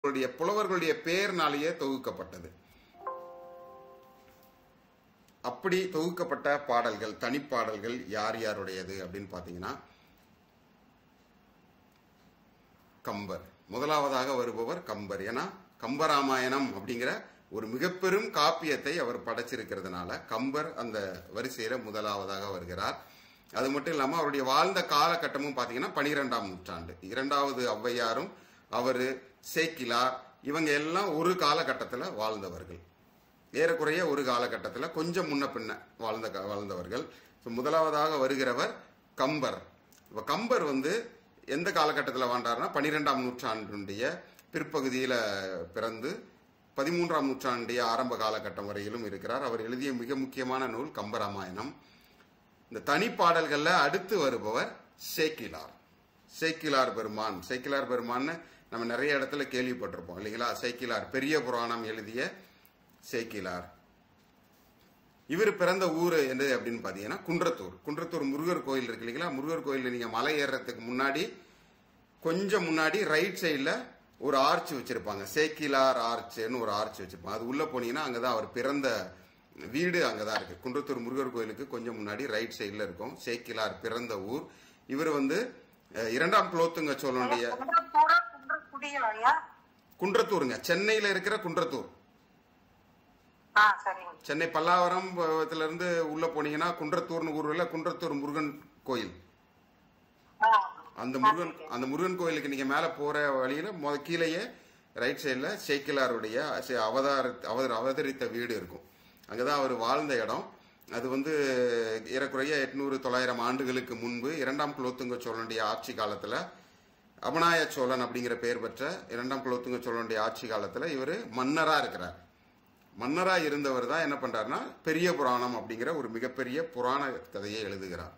அவர்களுடைய புலவர்களுடைய பெயர்னாலேயே தொகுக்கப்பட்டது அப்படி தொகுக்கப்பட்ட பாடல்கள் தனிப்பாடல்கள் யார் யாருடையது அப்படின்னு பார்த்தீங்கன்னா கம்பர் முதலாவதாக வருபவர் கம்பர் ஏன்னா கம்பராமாயணம் அப்படிங்கிற ஒரு மிகப்பெரும் காப்பியத்தை அவர் படைச்சிருக்கிறதுனால கம்பர் அந்த வரிசையில முதலாவதாக வருகிறார் அது மட்டும் இல்லாம அவருடைய வாழ்ந்த காலகட்டமும் பாத்தீங்கன்னா பனிரெண்டாம் நூற்றாண்டு இரண்டாவது ஔவையாரும் அவரு சேக்கிலார் இவங்க எல்லாம் ஒரு காலகட்டத்தில் வாழ்ந்தவர்கள் ஏறக்குறைய ஒரு காலகட்டத்தில் கொஞ்சம் முன்ன பின்ன வாழ்ந்த க- வாழ்ந்தவர்கள் So, முதலாவதாக வருகிறவர் கம்பர் இப்ப கம்பர் வந்து எந்த காலகட்டத்தில் வாழ்ந்தார்னா பனிரெண்டாம் நூற்றாண்டுடைய பிற்பகுதியில் பிறந்து பதிமூன்றாம் நூற்றாண்டுடைய ஆரம்ப காலகட்டம் வரையிலும் இருக்கிறார் அவர் எழுதிய மிக முக்கியமான நூல் கம்பராமாயணம் இந்த தனிப்பாடல்கள்ல அடுத்து வருபவர் சேக்கிலார் சேக்கிலார் பெருமான் சேக்கிலார் பெருமான்னு நம்ம நிறைய இடத்துல கேள்விப்பட்டிருப்போம் இல்லைங்களா சேக்கிலார் பெரிய புராணம் எழுதிய சேக்கிலார் இவர் பிறந்த ஊர் எது அப்படின்னு பாத்தீங்கன்னா குன்றத்தூர் குன்றத்தூர் முருகர் கோயில் இருக்கு இல்லைங்களா முருகர் கோயில்ல நீங்க மலை ஏறுறதுக்கு முன்னாடி கொஞ்சம் முன்னாடி ரைட் சைடுல ஒரு ஆர்ச் வச்சிருப்பாங்க சேக்கிலார் ஆர்ச்னு ஒரு ஆர்ச் வச்சிருப்பாங்க அது உள்ள போனீங்கன்னா அங்கதான் அவர் பிறந்த வீடு அங்கதான் இருக்கு குன்றத்தூர் முருகர் கோயிலுக்கு கொஞ்சம் முன்னாடி ரைட் சைடுல இருக்கும் சேக்கிலார் பிறந்த ஊர் இவர் வந்து அஹ், இரண்டாம் குலோத்துங்க சோழனுடைய குன்றத்தூரா குன்றக்குடியா ஐயா குன்றத்தூருங்க சென்னையில இருக்கிற குன்றத்தூர் ஆ சரிங்க சென்னை பல்லாவரம்ல இருந்து உள்ள போனீங்கன்னா குன்றத்தூர்னு ஊர்ல குன்றத்தூர் முருகன் கோயில் ஆ அந்த முருகன் அந்த முருகன் கோயிலுக்கு நீங்க மேல போற வழியில முத கீழேயே ரைட் சைடுல சேக்கிலாருடைய சே- அவதார அவர் அவதரித்த வீடு இருக்கும் அங்கதான் அவர் வாழ்ந்த இடம் அது வந்து ஏறக்குறைய எட்நூறு தொள்ளாயிரம் ஆண்டுகளுக்கு முன்பு இரண்டாம் குலோத்துங்க சோழனுடைய ஆட்சி காலத்துல அபநாய சோழன் அப்படிங்கிற பெயர் பெற்ற இரண்டாம் குலோத்துங்க சோழனுடைய ஆட்சி காலத்துல இவர் மன்னரா இருக்கிறார் மன்னரா இருந்தவர் தான் என்ன பண்றாருன்னா பெரிய புராணம் அப்படிங்கிற ஒரு மிகப்பெரிய புராண கதையை எழுதுகிறார்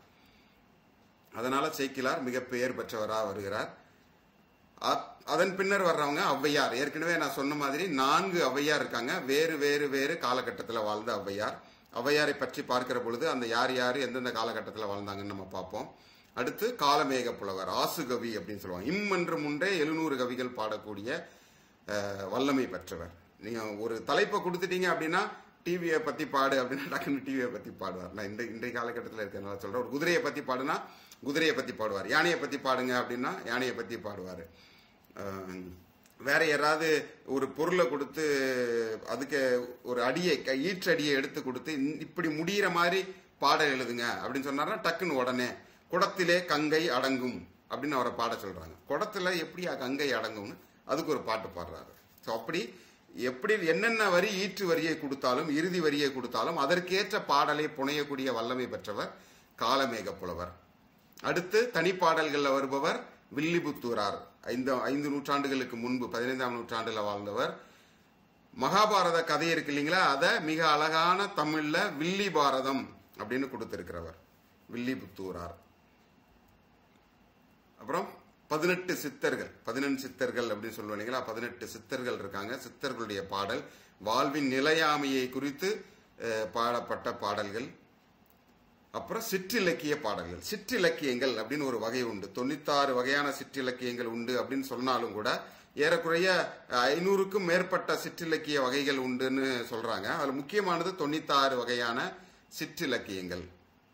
அதனால சேக்கிலார் மிக பெயர் பெற்றவராக வருகிறார் அ- அதன் பின்னர் வர்றவங்க ஔவையார் ஏற்கனவே நான் சொன்ன மாதிரி நான்கு ஔவையார் இருக்காங்க வேறு வேறு வேறு காலகட்டத்தில் வாழ்ந்த ஔவையார் ஔவையாரை பற்றி பார்க்கிற பொழுது அந்த யார் யார் எந்தெந்த காலகட்டத்தில் வாழ்ந்தாங்கன்னு நம்ம பார்ப்போம் அடுத்து காலமேக புலவர் ஆசுகவி அப்படின்னு சொல்லுவாங்க இம் என்று முன்றே எழுநூறு கவிகள் பாடக்கூடிய அஹ், வல்லமை பெற்றவர் நீங்க ஒரு தலைப்பை கொடுத்துட்டீங்க அப்படின்னா டிவியை பத்தி பாடு அப்படின்னா டக்குன்னு டிவியை பத்தி பாடுவார் நான் இந்த இன்றைய காலகட்டத்தில் இருக்கிறதுனால சொல்றேன் ஒரு குதிரையை பத்தி பாடுனா குதிரையை பத்தி பாடுவார் யானையை பத்தி பாடுங்க அப்படின்னா யானையை பத்தி பாடுவார் வேற யாராவது ஒரு பொருளை கொடுத்து அதுக்கு ஒரு அடியை க- ஈற்றடியை எடுத்து கொடுத்து இந்த- இப்படி முடியிற மாதிரி பாடல் எழுதுங்க அப்படின்னு சொன்னார்னா டக்குன்னு உடனே குடத்திலே கங்கை அடங்கும் அப்படின்னு அவரை பாட சொல்றாங்க குடத்துல எப்படி கங்கை அடங்கும்னு அதுக்கு ஒரு பாட்டு பாடுறாரு ஸோ அப்படி எப்படி என்னென்ன வரி ஈற்று வரியை கொடுத்தாலும் இறுதி வரியை கொடுத்தாலும் அதற்கேற்ற பாடலை புனையக்கூடிய வல்லமை பெற்றவர் காலமேக புலவர் அடுத்து தனிப்பாடல்கள்ல வருபவர் வில்லிபுத்தூரார் ஐந்து ஐந்து நூற்றாண்டுகளுக்கு முன்பு பதினைந்தாம் நூற்றாண்டுல வாழ்ந்தவர் மகாபாரத கதை இருக்கு இல்லைங்களா அதை மிக அழகான தமிழ்ல வில்லி பாரதம் அப்படின்னு கொடுத்திருக்கிறவர் வில்லிபுத்தூரார் அப்புறம் பதினெட்டு சித்தர்கள் பதினெண்டு சித்தர்கள் அப்படின்னு சொல்லுவோம் இல்லைங்களா பதினெட்டு சித்தர்கள் இருக்காங்க சித்தர்களுடைய பாடல் வாழ்வின் நிலையாமையை குறித்து அஹ், பாடப்பட்ட பாடல்கள் அப்புறம் சிற்றிலக்கிய பாடல்கள் சிற்றிலக்கியங்கள் அப்படின்னு ஒரு வகை உண்டு தொண்ணூத்தாறு வகையான சிற்றிலக்கியங்கள் உண்டு அப்படின்னு சொன்னாலும் கூட ஏறக்குறைய ஐநூறுக்கும் மேற்பட்ட சிற்றிலக்கிய வகைகள் உண்டுன்னு சொல்றாங்க அதுல முக்கியமானது தொண்ணூத்தாறு வகையான சிற்றிலக்கியங்கள்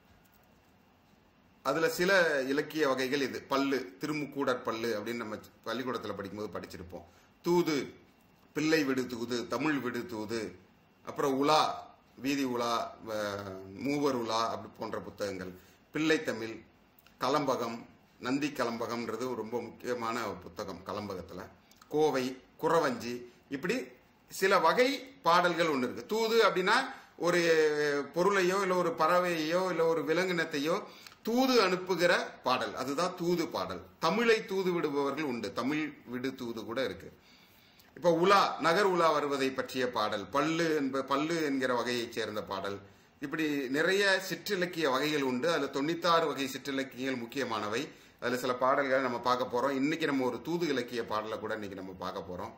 அதுல சில இலக்கிய வகைகள் இது பல்லு திருமுக்கூடற் பல்லு அப்படின்னு நம்ம பள்ளிக்கூடத்துல படிக்கும்போது படிச்சிருப்போம் தூது பிள்ளை விடு தூது தமிழ் விடு தூது அப்புறம் உலா வீதி உலா அஹ், மூவர் உலா அப்படி போன்ற புத்தகங்கள் பிள்ளை தமிழ் கலம்பகம் நந்தி கலம்பகம்ன்றது ரொம்ப முக்கியமான புத்தகம் கலம்பகத்துல கோவை குறவஞ்சி இப்படி சில வகை பாடல்கள் ஒன்று இருக்கு தூது அப்படின்னா ஒரு பொருளையோ இல்ல ஒரு பறவையோ இல்ல ஒரு விலங்கினத்தையோ தூது அனுப்புகிற பாடல் அதுதான் தூது பாடல் தமிழை தூது விடுபவர்கள் உண்டு தமிழ் விடு தூது கூட இருக்கு இப்ப உலா நகர் உலா வருவதை பற்றிய பாடல் பல்லு என்ப பல்லு என்கிற வகையைச் சேர்ந்த பாடல் இப்படி நிறைய சிற்றிலக்கிய வகைகள் உண்டு அதுல தொண்ணூத்தாறு வகை சிற்றிலக்கியங்கள் முக்கியமானவை அதுல சில பாடல்களை நம்ம பார்க்க போறோம் இன்னைக்கு நம்ம ஒரு தூது இலக்கிய பாடலை கூட இன்னைக்கு நம்ம பார்க்க போறோம்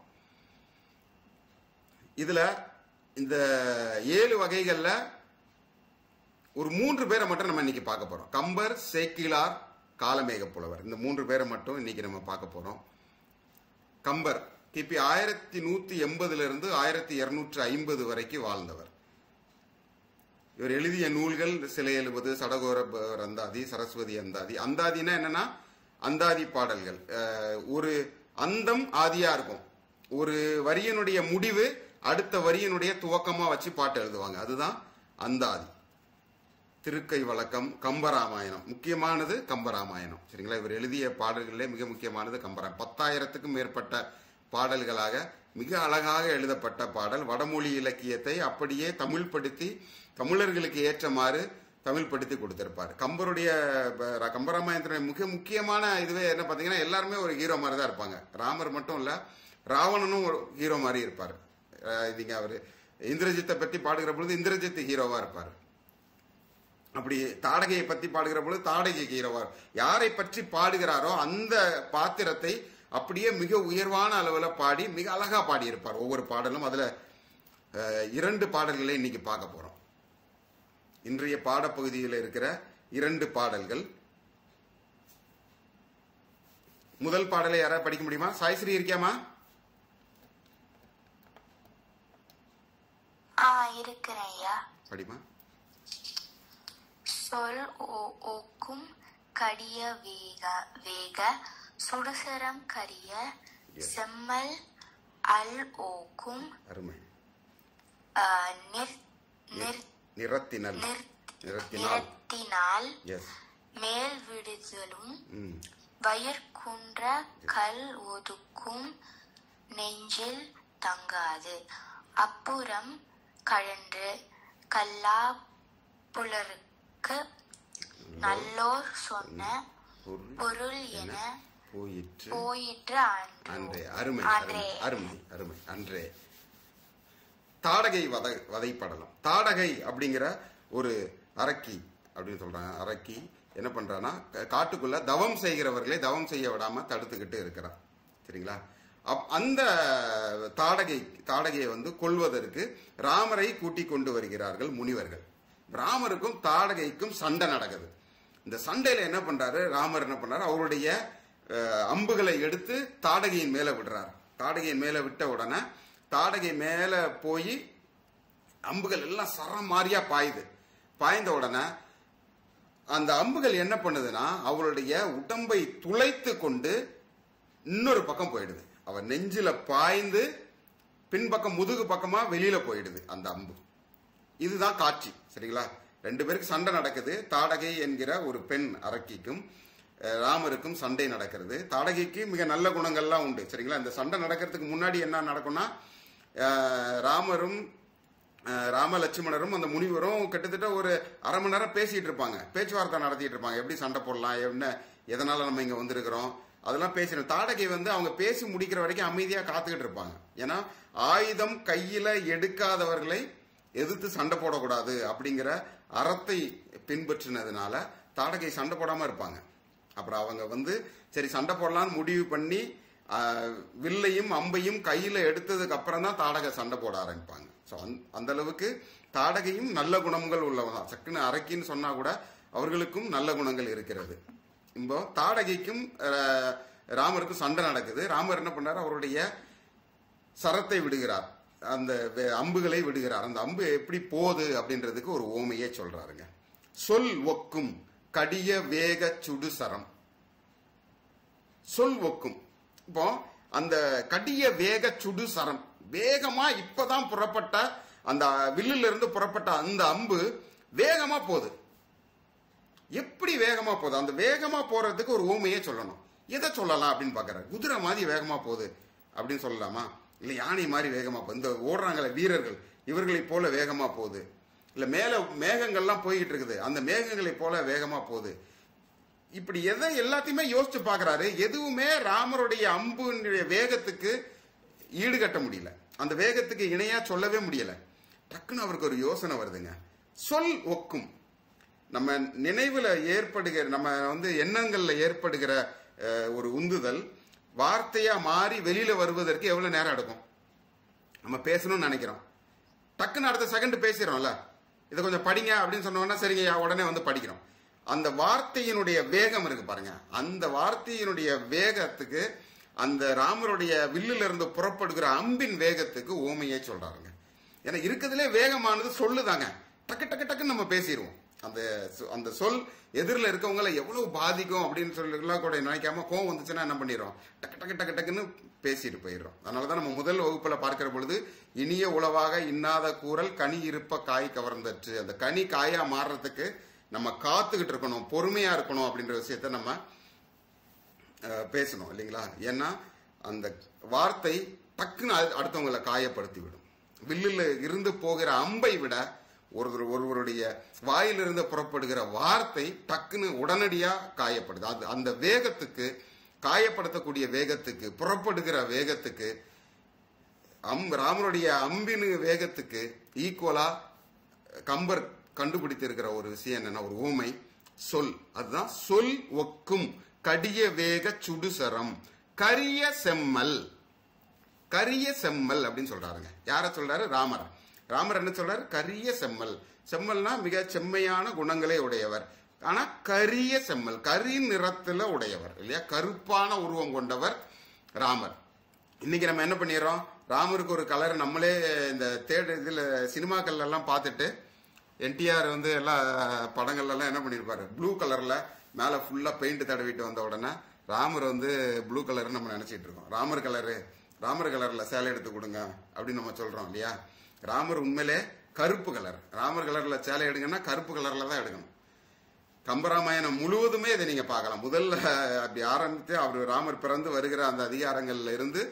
இதுல இந்த ஏழு வகைகள்ல ஒரு மூன்று பேரை மட்டும் நம்ம இன்னைக்கு பார்க்க போறோம் கம்பர் சேக்கிலார் காலமேக புலவர் இந்த மூன்று பேரை மட்டும் இன்னைக்கு நம்ம பார்க்க போறோம் கம்பர் கிபி ஆயிரத்தி நூத்தி எண்பதுல இருந்து ஆயிரத்தி இருநூற்றி ஐம்பது வரைக்கும் வாழ்ந்தவர் இவர் எழுதிய நூல்கள் சிலை எழுபது சடகோர ப- அந்தாதி சரஸ்வதி அந்தாதி அந்தாதினா என்னன்னா அந்தாதி பாடல்கள் அஹ், ஒரு அந்தம் ஆதியா இருக்கும் ஒரு வரியினுடைய முடிவு அடுத்த வரியினுடைய துவக்கமா வச்சு பாட்டு எழுதுவாங்க அதுதான் அந்தாதி திருக்கை வழக்கம் கம்பராமாயணம் முக்கியமானது கம்பராமாயணம் சரிங்களா இவர் எழுதிய பாடல்களிலே மிக முக்கியமானது கம்பராமாயணம் பத்தாயிரத்துக்கும் மேற்பட்ட பாடல்களாக மிக அழகாக எழுதப்பட்ட பாடல் வடமொழி இலக்கியத்தை அப்படியே தமிழ்படுத்தி தமிழர்களுக்கு ஏற்றமாறு தமிழ்படுத்தி கொடுத்திருப்பார் கம்பருடைய ப- கம்பராமாயணத்துடைய மிக முக்கியமான இதுவே என்ன பார்த்தீங்கன்னா எல்லாருமே ஒரு ஹீரோ மாதிரி தான் இருப்பாங்க ராமர் மட்டும் இல்ல ராவணனும் ஒரு ஹீரோ மாதிரி இருப்பார் அஹ் நீங்க அவர் இந்திரஜித்தை பற்றி பாடுகிற பொழுது இந்திரஜித் ஹீரோவா இருப்பார் அப்படி தாடகையை பத்தி பாடுகிற பொழுது தாடகை ஹீரோவா யாரை பற்றி பாடுகிறாரோ அந்த பாத்திரத்தை அப்படியே மிக உயர்வான அளவுல பாடி மிக அழகா பாடியிருப்பார் ஒவ்வொரு பாடலும் அதுல அஹ், இரண்டு பாடல்களை இன்னைக்கு பார்க்க போறோம் இன்றைய பாடப்பகுதியில் இருக்கிற இரண்டு பாடல்கள் முதல் பாடலை யாராவது படிக்க முடியுமா சாய்ஸ்ரீ இருக்கியாமா ஆ இருக்கிறேன் ஐயா படிமா சொல் ஓ- ஓக்கும் கடிய வேக வேக சுடுசரம் கரிய Yes. செம்மல் அல் ஓக்கும் அருமை ஆ, நிற் நிற் நிறத்தினல் நிற் நிறத்தினால் நிறத்தினால் எஸ் மேல் விடுதலும் ம் வயற்குன்ற கல் ஒதுக்கும் நெஞ்சில் தங்காது அப்புறம் கழன்று கல்லா புலருக்கு நல்லோர் சொன்ன பொருள் பொருள் என போயிற்று போயிற்று அன்று அன்றே அருமை அன்றே. அருமை அருமை அருமை அன்றே தாடகை வத வதைப்படலம் தாடகை அப்படிங்கிற ஒரு அரக்கி அப்படின்னு சொல்றாங்க அரக்கி என்ன பண்றான்னா கா- காட்டுக்குள்ள தவம் செய்கிறவர்களை தவம் செய்ய விடாம தடுத்துக்கிட்டு இருக்கிறான் சரிங்களா அப் அந்த தாடகை தாடகையை வந்து கொல்வதற்கு ராமரை கூட்டிக் கொண்டு வருகிறார்கள் முனிவர்கள் ராமருக்கும் தாடகைக்கும் சண்டை நடக்குது இந்த சண்டையில என்ன பண்றாரு ராமர் என்ன பண்றாரு அவருடைய அஹ், அம்புகளை எடுத்து தாடகையின் மேல விடுறார் தாடகையின் மேல விட்ட உடனே தாடகை மேல போய் அம்புகள் எல்லாம் சரம் மாறியா பாயுது பாய்ந்த உடனே அந்த அம்புகள் என்ன பண்ணுதுன்னா அவருடைய உடம்பை துளைத்து கொண்டு இன்னொரு பக்கம் போயிடுது அவர் நெஞ்சில பாய்ந்து பின்பக்கம் முதுகு பக்கமா வெளியில போயிடுது அந்த அம்பு இதுதான் காட்சி சரிங்களா ரெண்டு பேருக்கு சண்டை நடக்குது தாடகை என்கிற ஒரு பெண் அரக்கிக்கும் அஹ், ராமருக்கும் சண்டை நடக்கிறது தாடகைக்கு மிக நல்ல குணங்கள்லாம் உண்டு சரிங்களா இந்த சண்டை நடக்கிறதுக்கு முன்னாடி என்ன நடக்கும்னா அஹ், ராமரும் அஹ், ராம லட்சுமணரும் அந்த முனிவரும் கிட்டத்தட்ட ஒரு அரை மணி நேரம் பேசிட்டு இருப்பாங்க பேச்சுவார்த்தை நடத்திட்டு இருப்பாங்க எப்படி சண்டை போடலாம் என்ன எதனால நம்ம இங்க வந்திருக்கிறோம் அதெல்லாம் பேசிடும் தாடகை வந்து அவங்க பேசி முடிக்கிற வரைக்கும் அமைதியா காத்துக்கிட்டு இருப்பாங்க ஏன்னா ஆயுதம் கையில எடுக்காதவர்களை எதிர்த்து சண்டை போடக்கூடாது அப்படிங்கிற அறத்தை பின்பற்றினதுனால தாடகை சண்டை போடாம இருப்பாங்க அப்புறம் அவங்க வந்து சரி சண்டை போடலாம்னு முடிவு பண்ணி ஆஹ், வில்லையும் அம்பையும் கையில எடுத்ததுக்கு அப்புறம் தான் தாடகை சண்டை போட ஆரம்பிப்பாங்க ஸோ அந்த அளவுக்கு தாடகையும் நல்ல குணங்கள் உள்ளவங்க தான் சக்குன்னு அரக்கின்னு சொன்னா கூட அவர்களுக்கும் நல்ல குணங்கள் இருக்கிறது இப்போ தாடகைக்கும் ஆஹ், ராமருக்கும் சண்டை நடக்குது ராமர் என்ன பண்றாரு அவருடைய சரத்தை விடுகிறார் அந்த வே- அம்புகளை விடுகிறார் அந்த அம்பு எப்படி போகுது அப்படின்றதுக்கு ஒரு ஓமையே சொல்றாருங்க சொல் ஒக்கும் கடிய வேக சுடு சரம் சொல் ஒக்கும் இப்போ அந்த கடிய வேக சுடு சரம் வேகமா இப்பதான் புறப்பட்ட அந்த வில்லுல இருந்து புறப்பட்ட அந்த அம்பு வேகமா போகுது எப்படி வேகமா போகுது அந்த வேகமா போறதுக்கு ஒரு ஊமையே சொல்லணும் எதை சொல்லலாம் அப்படின்னு பாக்குறாரு குதிரை மாதிரி வேகமா போகுது அப்படின்னு சொல்லலாமா இல்ல யானை மாதிரி வேகமா போகுது இந்த ஓடுறாங்களே வீரர்கள் இவர்களை போல வேகமா போகுது இல்ல மேல மேகங்கள்லாம் போய்கிட்டு இருக்குது அந்த மேகங்களை போல வேகமா போகுது இப்படி எதை எல்லாத்தையுமே யோசிச்சு பார்க்கறாரு எதுவுமே ராமருடைய அம்புனுடைய வேகத்துக்கு ஈடுகட்ட முடியல அந்த வேகத்துக்கு இணையா சொல்லவே முடியல டக்குன்னு அவருக்கு ஒரு யோசனை வருதுங்க சொல் ஒக்கும் நம்ம நினைவுல ஏற்படுகிற நம்ம வந்து எண்ணங்கள்ல ஏற்படுகிற அஹ், ஒரு உந்துதல் வார்த்தையா மாறி வெளியில வருவதற்கு எவ்வளவு நேரம் எடுக்கும் நம்ம பேசணும்னு நினைக்கிறோம் டக்குன்னு அடுத்த செகண்ட் பேசிடுறோம்ல இதை கொஞ்சம் படிங்க அப்படின்னு சொன்னோம்னா சரிங்க உடனே வந்து படிக்கிறோம் அந்த வார்த்தையினுடைய வேகம் இருக்கு பாருங்க அந்த வார்த்தையினுடைய வேகத்துக்கு அந்த ராமருடைய வில்லுல இருந்து புறப்படுகிற அம்பின் வேகத்துக்கு ஓமையை சொல்றாருங்க ஏன்னா இருக்கிறதுலே வேகமானது சொல்லுதாங்க டக்கு டக்கு டக்குன்னு நம்ம பேசிடுவோம் அந்த சொ- அந்த சொல் எதிரில் இருக்கவங்கள எவ்வளவு பாதிக்கும் அப்படின்னு சொல்லிலாம் கூட நினைக்காம கோவம் வந்துச்சுன்னா என்ன பண்ணிடுறோம் டக்கு டக்கு டக்கு டக்குன்னு பேசிட்டு போயிடுறோம் அதனால தான் நம்ம முதல் வகுப்புல பார்க்கிற பொழுது இனிய உளவாக இன்னாத கூறல் கனி இருப்ப காய் கவர்ந்தற்று அந்த கனி காயா மாறுறதுக்கு நம்ம காத்துக்கிட்டு இருக்கணும் பொறுமையா இருக்கணும் அப்படின்ற விஷயத்த நம்ம அஹ், பேசணும் இல்லைங்களா ஏன்னா அந்த வார்த்தை டக்குன்னு அடு- அடுத்தவங்களை காயப்படுத்தி விடும் வில்லில் இருந்து போகிற அம்பை விட ஒருவர் ஒருவருடைய வாயிலிருந்து புறப்படுகிற வார்த்தை டக்குன்னு உடனடியா காயப்படுது அது அந்த வேகத்துக்கு காயப்படுத்தக்கூடிய வேகத்துக்கு புறப்படுகிற வேகத்துக்கு அம் ராமருடைய அம்பின் வேகத்துக்கு ஈக்குவலா கம்பர் கண்டுபிடித்திருக்கிற ஒரு விஷயம் என்னன்னா ஒரு ஊமை சொல் அதுதான் சொல் ஒக்கும் கடிய வேக சுடுசரம் கரிய செம்மல் கரிய செம்மல் அப்படின்னு சொல்றாருங்க யார சொல்றாரு ராமர் ராமர் என்ன சொல்றாரு கரிய செம்மல் செம்மல்னா மிக செம்மையான குணங்களே உடையவர் ஆனா கரிய செம்மல் கரி நிறத்துல உடையவர் இல்லையா கருப்பான உருவம் கொண்டவர் ராமர் இன்னைக்கு நம்ம என்ன பண்ணிடுறோம் ராமருக்கு ஒரு கலர் நம்மளே இந்த தேடு இதுல சினிமாக்கள்ல எல்லாம் பார்த்துட்டு என்டிஆர் வந்து எல்லா படங்கள்ல எல்லாம் என்ன பண்ணிருப்பாரு ப்ளூ கலர்ல மேல ஃபுல்லா பெயிண்ட் தடவிட்டு வந்த உடனே ராமர் வந்து ப்ளூ கலர்னு நம்ம நினைச்சிட்டு இருக்கோம் ராமர் கலரு ராமர் கலர்ல சேலை எடுத்து கொடுங்க அப்படின்னு நம்ம சொல்றோம் இல்லையா ராமர் உண்மையிலே கருப்பு கலர் ராமர் கலர்ல சேலை எடுங்கன்னா கருப்பு கலர்ல தான் எடுக்கணும் கம்பராமாயணம் முழுவதுமே இதை நீங்க பார்க்கலாம் முதல்ல அப்படி ஆரம்பித்து அவர் ராமர் பிறந்து வருகிற அந்த அதிகாரங்கள்ல இருந்து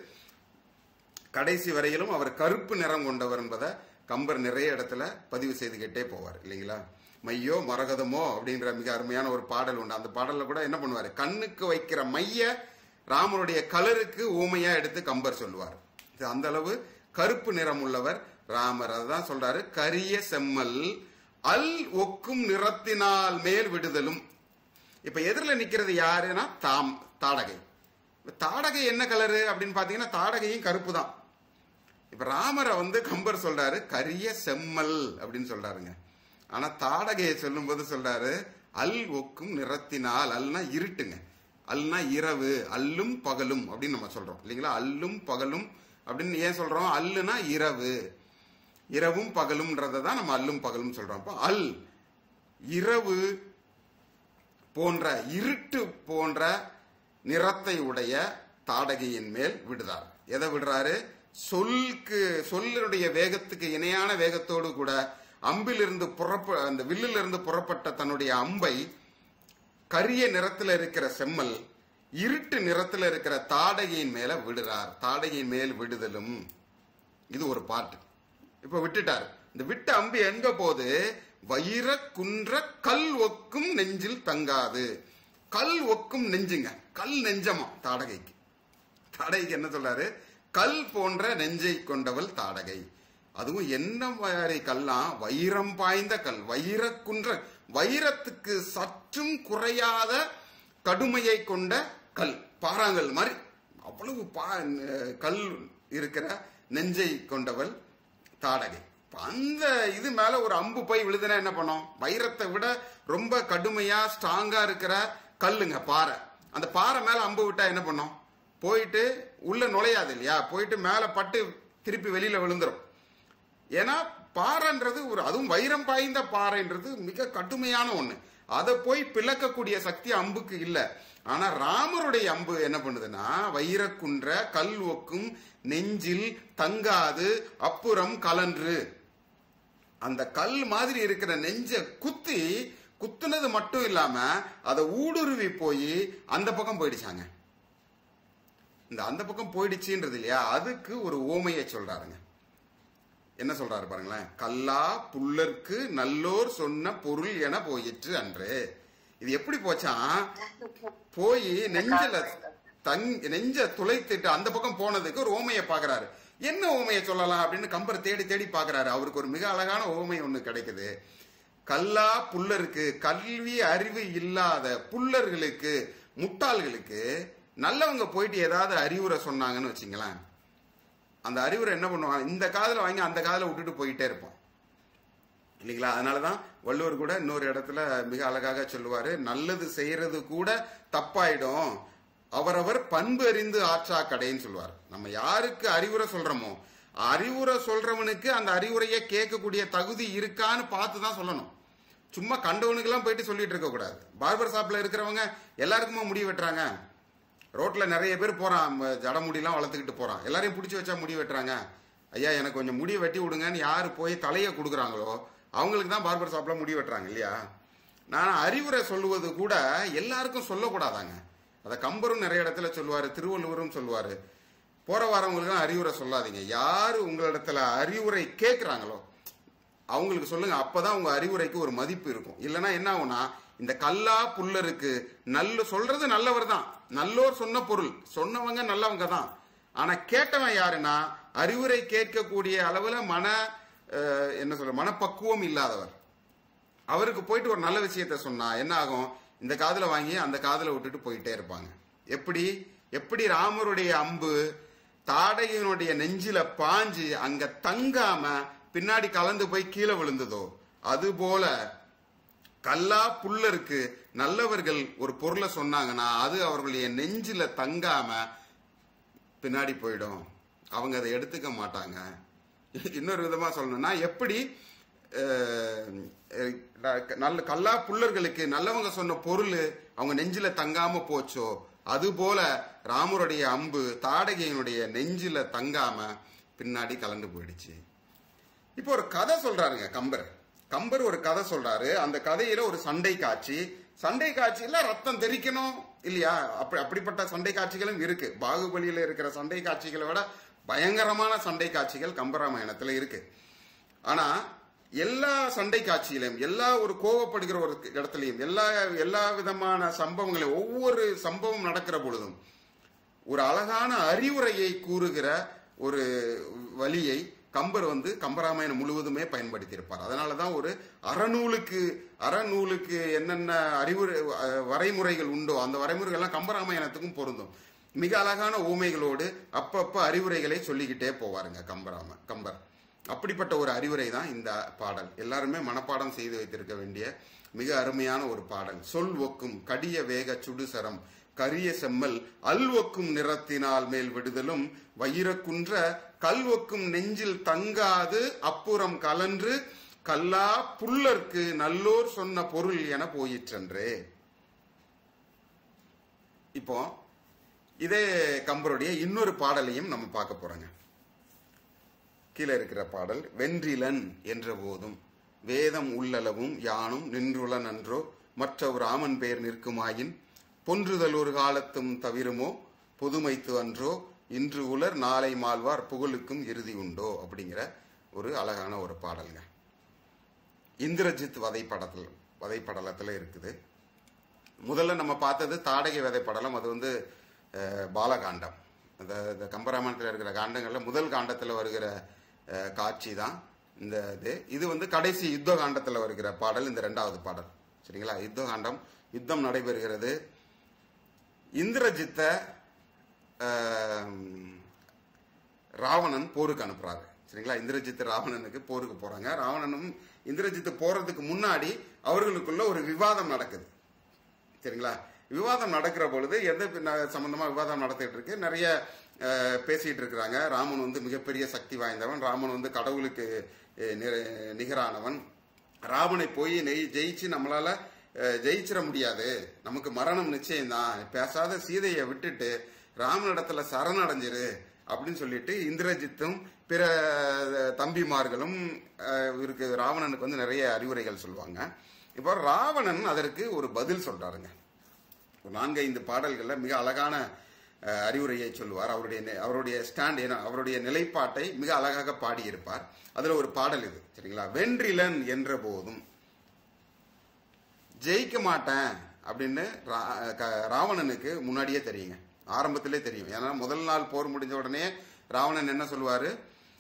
கடைசி வரையிலும் அவர் கருப்பு நிறம் கொண்டவர் என்பதை கம்பர் நிறைய இடத்துல பதிவு செய்துக்கிட்டே போவார் இல்லைங்களா மையோ மரகதமோ அப்படின்ற மிக அருமையான ஒரு பாடல் உண்டு அந்த பாடல்ல கூட என்ன பண்ணுவார் கண்ணுக்கு வைக்கிற மைய ராமருடைய கலருக்கு ஊமையா எடுத்து கம்பர் சொல்லுவார் இது அந்த அளவு கருப்பு நிறம் உள்ளவர் ராமர் அதுதான் சொல்றாரு கரிய செம்மல் அல் ஒக்கும் நிறத்தினால் மேல் விடுதலும் இப்ப எதிரில் நிக்கிறது யாருன்னா தாம் தாடகை இப்ப தாடகை என்ன கலரு அப்படின்னு பாத்தீங்கன்னா தாடகையும் கருப்பு தான் இப்ப ராமரை வந்து கம்பர் சொல்றாரு கரிய செம்மல் அப்படின்னு சொல்றாருங்க ஆனா தாடகையை சொல்லும்போது சொல்றாரு அல் ஒக்கும் நிறத்தினால் அல்னா இருட்டுங்க அல்னா இரவு அல்லும் பகலும் அப்படின்னு நம்ம சொல்றோம் இல்லைங்களா அல்லும் பகலும் அப்படின்னு ஏன் சொல்றோம் அல்லுனா இரவு இரவும் பகலும்ன்றதை தான் நம்ம அல்லும் பகலும் சொல்றோம் அப்போ அல் இரவு போன்ற இருட்டு போன்ற நிறத்தை உடைய தாடகையின் மேல் விடுறார் எதை விடுறாரு சொல்லுக்கு சொல்லுடைய வேகத்துக்கு இணையான வேகத்தோடு கூட அம்பிலிருந்து புறப்ப அந்த வில்லிலிருந்து புறப்பட்ட தன்னுடைய அம்பை கரிய நிறத்துல இருக்கிற செம்மல் இருட்டு நிறத்துல இருக்கிற தாடகையின் மேல விடுறார் தாடகையின் மேல் விடுதலும் இது ஒரு பாட்டு இப்ப விட்டுட்டார் இந்த விட்ட அம்பு எங்க போது வைர குன்ற கல் ஒக்கும் நெஞ்சில் தங்காது கல் ஒக்கும் நெஞ்சுங்க கல் நெஞ்சமா தாடகைக்கு தாடகைக்கு என்ன சொல்றாரு கல் போன்ற நெஞ்சை கொண்டவள் தாடகை அதுவும் என்ன மாதிரி கல்லாம் வைரம் பாய்ந்த கல் வைர குன்ற வைரத்துக்கு சற்றும் குறையாத கடுமையை கொண்ட கல் பாறாங்கல் மாதிரி அவ்வளவு பா கல் இருக்கிற நெஞ்சை கொண்டவள் தாடகை இப்ப அந்த இது மேல ஒரு அம்பு போய் விழுதுனா என்ன பண்ணும் வைரத்தை விட ரொம்ப கடுமையா ஸ்ட்ராங்கா இருக்கிற கல்லுங்க பாறை அந்த பாறை மேல அம்பு விட்டா என்ன பண்ணும் போயிட்டு உள்ள நுழையாது இல்லையா போயிட்டு மேல பட்டு திருப்பி வெளியில விழுந்துரும் ஏன்னா பாறைன்றது ஒரு அதுவும் வைரம் பாய்ந்த பாறைன்றது மிக கடுமையான ஒண்ணு அதை போய் பிளக்கக்கூடிய சக்தி அம்புக்கு இல்ல ஆனா ராமருடைய அம்பு என்ன பண்ணுதுன்னா வைரக்குன்ற கல் ஒக்கும் நெஞ்சில் தங்காது அப்புறம் கலன்று அந்த கல் மாதிரி இருக்கிற நெஞ்ச குத்தி குத்துனது மட்டும் இல்லாம அதை ஊடுருவி போய் அந்த பக்கம் போயிடுச்சாங்க இந்த அந்த பக்கம் போயிடுச்சுன்றது இல்லையா அதுக்கு ஒரு ஓமையை சொல்றாருங்க என்ன சொல்றாரு பாருங்களேன் கல்லா புல்லர்க்கு நல்லோர் சொன்ன பொருள் என போயிற்று அன்று இது எப்படி போச்சான் போய் நெஞ்சல தங் நெஞ்ச துளைத்துட்டு அந்த பக்கம் போனதுக்கு ஒரு ஓமையை பாக்குறாரு என்ன ஓமையை சொல்லலாம் அப்படின்னு கம்பர் தேடி தேடி பாக்குறாரு அவருக்கு ஒரு மிக அழகான ஓமை ஒண்ணு கிடைக்குது கல்லா புல்லருக்கு கல்வி அறிவு இல்லாத புல்லர்களுக்கு முட்டாள்களுக்கு நல்லவங்க போயிட்டு ஏதாவது அறிவுரை சொன்னாங்கன்னு வச்சுங்களேன் அந்த அறிவுரை என்ன பண்ணுவாங்க இந்த காதுல வாங்கி அந்த காதுல விட்டுட்டு போயிட்டே இருப்போம் இல்லைங்களா அதனாலதான் வள்ளுவர் கூட இன்னொரு இடத்துல மிக அழகாக சொல்லுவாரு நல்லது செய்யறது கூட தப்பாயிடும் அவரவர் பண்பு அறிந்து ஆற்றா கடைன்னு சொல்லுவார் நம்ம யாருக்கு அறிவுரை சொல்றோமோ அறிவுரை சொல்றவனுக்கு அந்த அறிவுரையை கேட்கக்கூடிய தகுதி இருக்கான்னு பார்த்து தான் சொல்லணும் சும்மா கண்டவனுக்கெல்லாம் போயிட்டு சொல்லிட்டு இருக்க கூடாது பார்பர் ஷாப்ல இருக்கிறவங்க எல்லாருக்குமா முடி வெட்டுறாங்க ரோட்ல நிறைய பேர் போறான் ம, ஜட முடியெல்லாம் வளர்த்துக்கிட்டு போறான் எல்லாரையும் பிடிச்சி வச்சா முடி வெட்டுறாங்க ஐயா எனக்கு கொஞ்சம் முடி வெட்டி விடுங்கன்னு யாரு போய் தலையை கொடுக்குறாங்களோ அவங்களுக்கு தான் பார்பர் ஷாப்ல முடி வெட்டுறாங்க இல்லையா நான் அறிவுரை சொல்லுவது கூட எல்லாருக்கும் சொல்லக்கூடாதாங்க அதை கம்பரும் நிறைய இடத்துல சொல்லுவாரு திருவள்ளுவரும் சொல்லுவாரு போற வரவங்களுக்கு அறிவுரை சொல்லாதீங்க யாரு உங்களிடத்துல அறிவுரை கேட்குறாங்களோ அவங்களுக்கு சொல்லுங்க அப்பதான் உங்க அறிவுரைக்கு ஒரு மதிப்பு இருக்கும் இல்லைன்னா என்ன ஆகும்னா இந்த கல்லா புல்லருக்கு நல்ல சொல்றது நல்லவர் தான் நல்லோர் சொன்ன பொருள் சொன்னவங்க நல்லவங்க தான் ஆனா கேட்டவன் யாருன்னா அறிவுரை கேட்கக்கூடிய அளவுல மன அஹ், என்ன சொல்ற மனப்பக்குவம் இல்லாதவர் அவருக்கு போயிட்டு ஒரு நல்ல விஷயத்த சொன்னா என்ன ஆகும் இந்த காதுல வாங்கி அந்த காதுல விட்டுட்டு போயிட்டே இருப்பாங்க எப்படி எப்படி ராமருடைய அம்பு தாடையினுடைய நெஞ்சில பாஞ்சு அங்க தங்காம பின்னாடி கலந்து போய் கீழே விழுந்ததோ அதுபோல கல்லா புல்லருக்கு நல்லவர்கள் ஒரு பொருளை சொன்னாங்கன்னா அது அவர்களுடைய நெஞ்சில தங்காம பின்னாடி போயிடும் அவங்க அதை எடுத்துக்க மாட்டாங்க இன்னொரு விதமா சொல்லணும்னா எப்படி அஹ், அஹ், நல்ல கல்லா புல்லர்களுக்கு நல்லவங்க சொன்ன பொருள் அவங்க நெஞ்சில தங்காம போச்சோ அதுபோல ராமருடைய அம்பு தாடகையினுடைய நெஞ்சில தங்காம பின்னாடி கலந்து போயிடுச்சு இப்போ ஒரு கதை சொல்றாருங்க கம்பர் கம்பர் ஒரு கதை சொல்றாரு அந்த கதையில ஒரு சண்டை காட்சி சண்டை காட்சியில ரத்தம் தெறிக்கணும் இல்லையா அப்படி அப்படிப்பட்ட சண்டை காட்சிகளும் இருக்கு பாகுபலியில இருக்கிற சண்டை காட்சிகளை விட பயங்கரமான சண்டை காட்சிகள் கம்பராமாயணத்துல இருக்கு ஆனா எல்லா சண்டை காட்சியிலும் எல்லா ஒரு கோவப்படுகிற ஒரு இடத்துலையும் எல்லா எல்லா விதமான சம்பவங்களையும் ஒவ்வொரு சம்பவம் நடக்கிற பொழுதும் ஒரு அழகான அறிவுரையை கூறுகிற ஒரு வழியை கம்பர் வந்து கம்பராமாயணம் முழுவதுமே பயன்படுத்தியிருப்பார் அதனால தான் ஒரு அறநூலுக்கு அறநூலுக்கு என்னென்ன அறிவுரை அஹ், வரைமுறைகள் உண்டோ அந்த வரைமுறைகள்லாம் கம்பராமாயணத்துக்கும் பொருந்தும் மிக அழகான ஊமைகளோடு அப்பப்ப அறிவுரைகளை சொல்லிக்கிட்டே போவாருங்க கம்பராம கம்பர் அப்படிப்பட்ட ஒரு அறிவுரை தான் இந்த பாடல் எல்லாருமே மனப்பாடம் செய்து வைத்திருக்க வேண்டிய மிக அருமையான ஒரு பாடல் சொல் ஒக்கும் கடிய வேக சுடுசரம் கரிய செம்மல் அல்வொக்கும் நிறத்தினால் மேல் விடுதலும் வயிறக்குன்ற கல்வொக்கும் நெஞ்சில் தங்காது அப்புறம் கலன்று கல்லா புல்லர்க்கு நல்லோர் சொன்ன பொருள் என போயிற்றன்றே இப்போ இதே கம்பருடைய இன்னொரு பாடலையும் நம்ம பார்க்க போறோங்க கீழே இருக்கிற பாடல் வென்றிலன் என்ற போதும் வேதம் உள்ளளவும் யானும் நின்றுள நன்றோ மற்ற ராமன் பெயர் நிற்குமாயின் பொன்றுதல் ஒரு காலத்தும் தவிருமோ புதுமைத்து அன்றோ இன்று உலர் நாளை மாழ்வார் புகழுக்கும் இறுதி உண்டோ அப்படிங்கிற ஒரு அழகான ஒரு பாடல்ங்க இந்திரஜித் வதைப்படத்தில் வதைப்படலத்தில் இருக்குது முதல்ல நம்ம பார்த்தது தாடகை வதைப்படலம் அது வந்து அஹ், பாலகாண்டம் அந்த இந்த கம்பராமாயணத்தில் இருக்கிற காண்டங்களில் முதல் காண்டத்தில் வருகிற அஹ், காட்சி தான் இந்த இது இது வந்து கடைசி யுத்த காண்டத்தில் வருகிற பாடல் இந்த ரெண்டாவது பாடல் சரிங்களா யுத்த காண்டம் யுத்தம் நடைபெறுகிறது இந்திரஜித்தை அஹ், ராவணன் போருக்கு அனுப்புறாரு சரிங்களா இந்திரஜித் ராவணனுக்கு போருக்கு போறாங்க ராவணனும் இந்திரஜித் போறதுக்கு முன்னாடி அவர்களுக்குள்ள ஒரு விவாதம் நடக்குது சரிங்களா விவாதம் நடக்கிற பொழுது எந்த பின்ன- சம்பந்தமா விவாதம் நடத்திட்டு இருக்கு நிறைய அஹ், பேசிட்டு இருக்கிறாங்க ராமன் வந்து மிகப்பெரிய சக்தி வாய்ந்தவன் ராமன் வந்து கடவுளுக்கு அஹ், நி- நிகரானவன் ராவனை போய் நெய் ஜெயிச்சு நம்மளால அஹ், ஜெயிச்சிட முடியாது நமக்கு மரணம் நிச்சயம்தான் பேசாத சீதையை விட்டுட்டு ராமனிடத்துல சரணடைஞ்சிரு அப்படின்னு சொல்லிட்டு இந்திரஜித்தும் பிற அஹ், தம்பிமார்களும் அஹ், இவருக்கு ராவணனுக்கு வந்து நிறைய அறிவுரைகள் சொல்லுவாங்க இப்போ ராவணன் அதற்கு ஒரு பதில் சொல்றாருங்க ஒரு நான்கு ஐந்து பாடல்கள்ல மிக அழகான அஹ், அறிவுரையை சொல்லுவார் அவருடைய நெ- அவருடைய ஸ்டாண்ட் ஏன்னா அவருடைய நிலைப்பாட்டை மிக அழகாக பாடியிருப்பார் அதுல ஒரு பாடல் இது சரிங்களா வென்றிலன் என்ற போதும் ஜெயிக்க மாட்டேன் அப்படின்னு ரா- க- ராவணனுக்கு முன்னாடியே தெரியுங்க ஆரம்பத்திலே தெரியும் ஏன்னா முதல் நாள் போர் முடிஞ்ச உடனே ராவணன் என்ன சொல்லுவாரு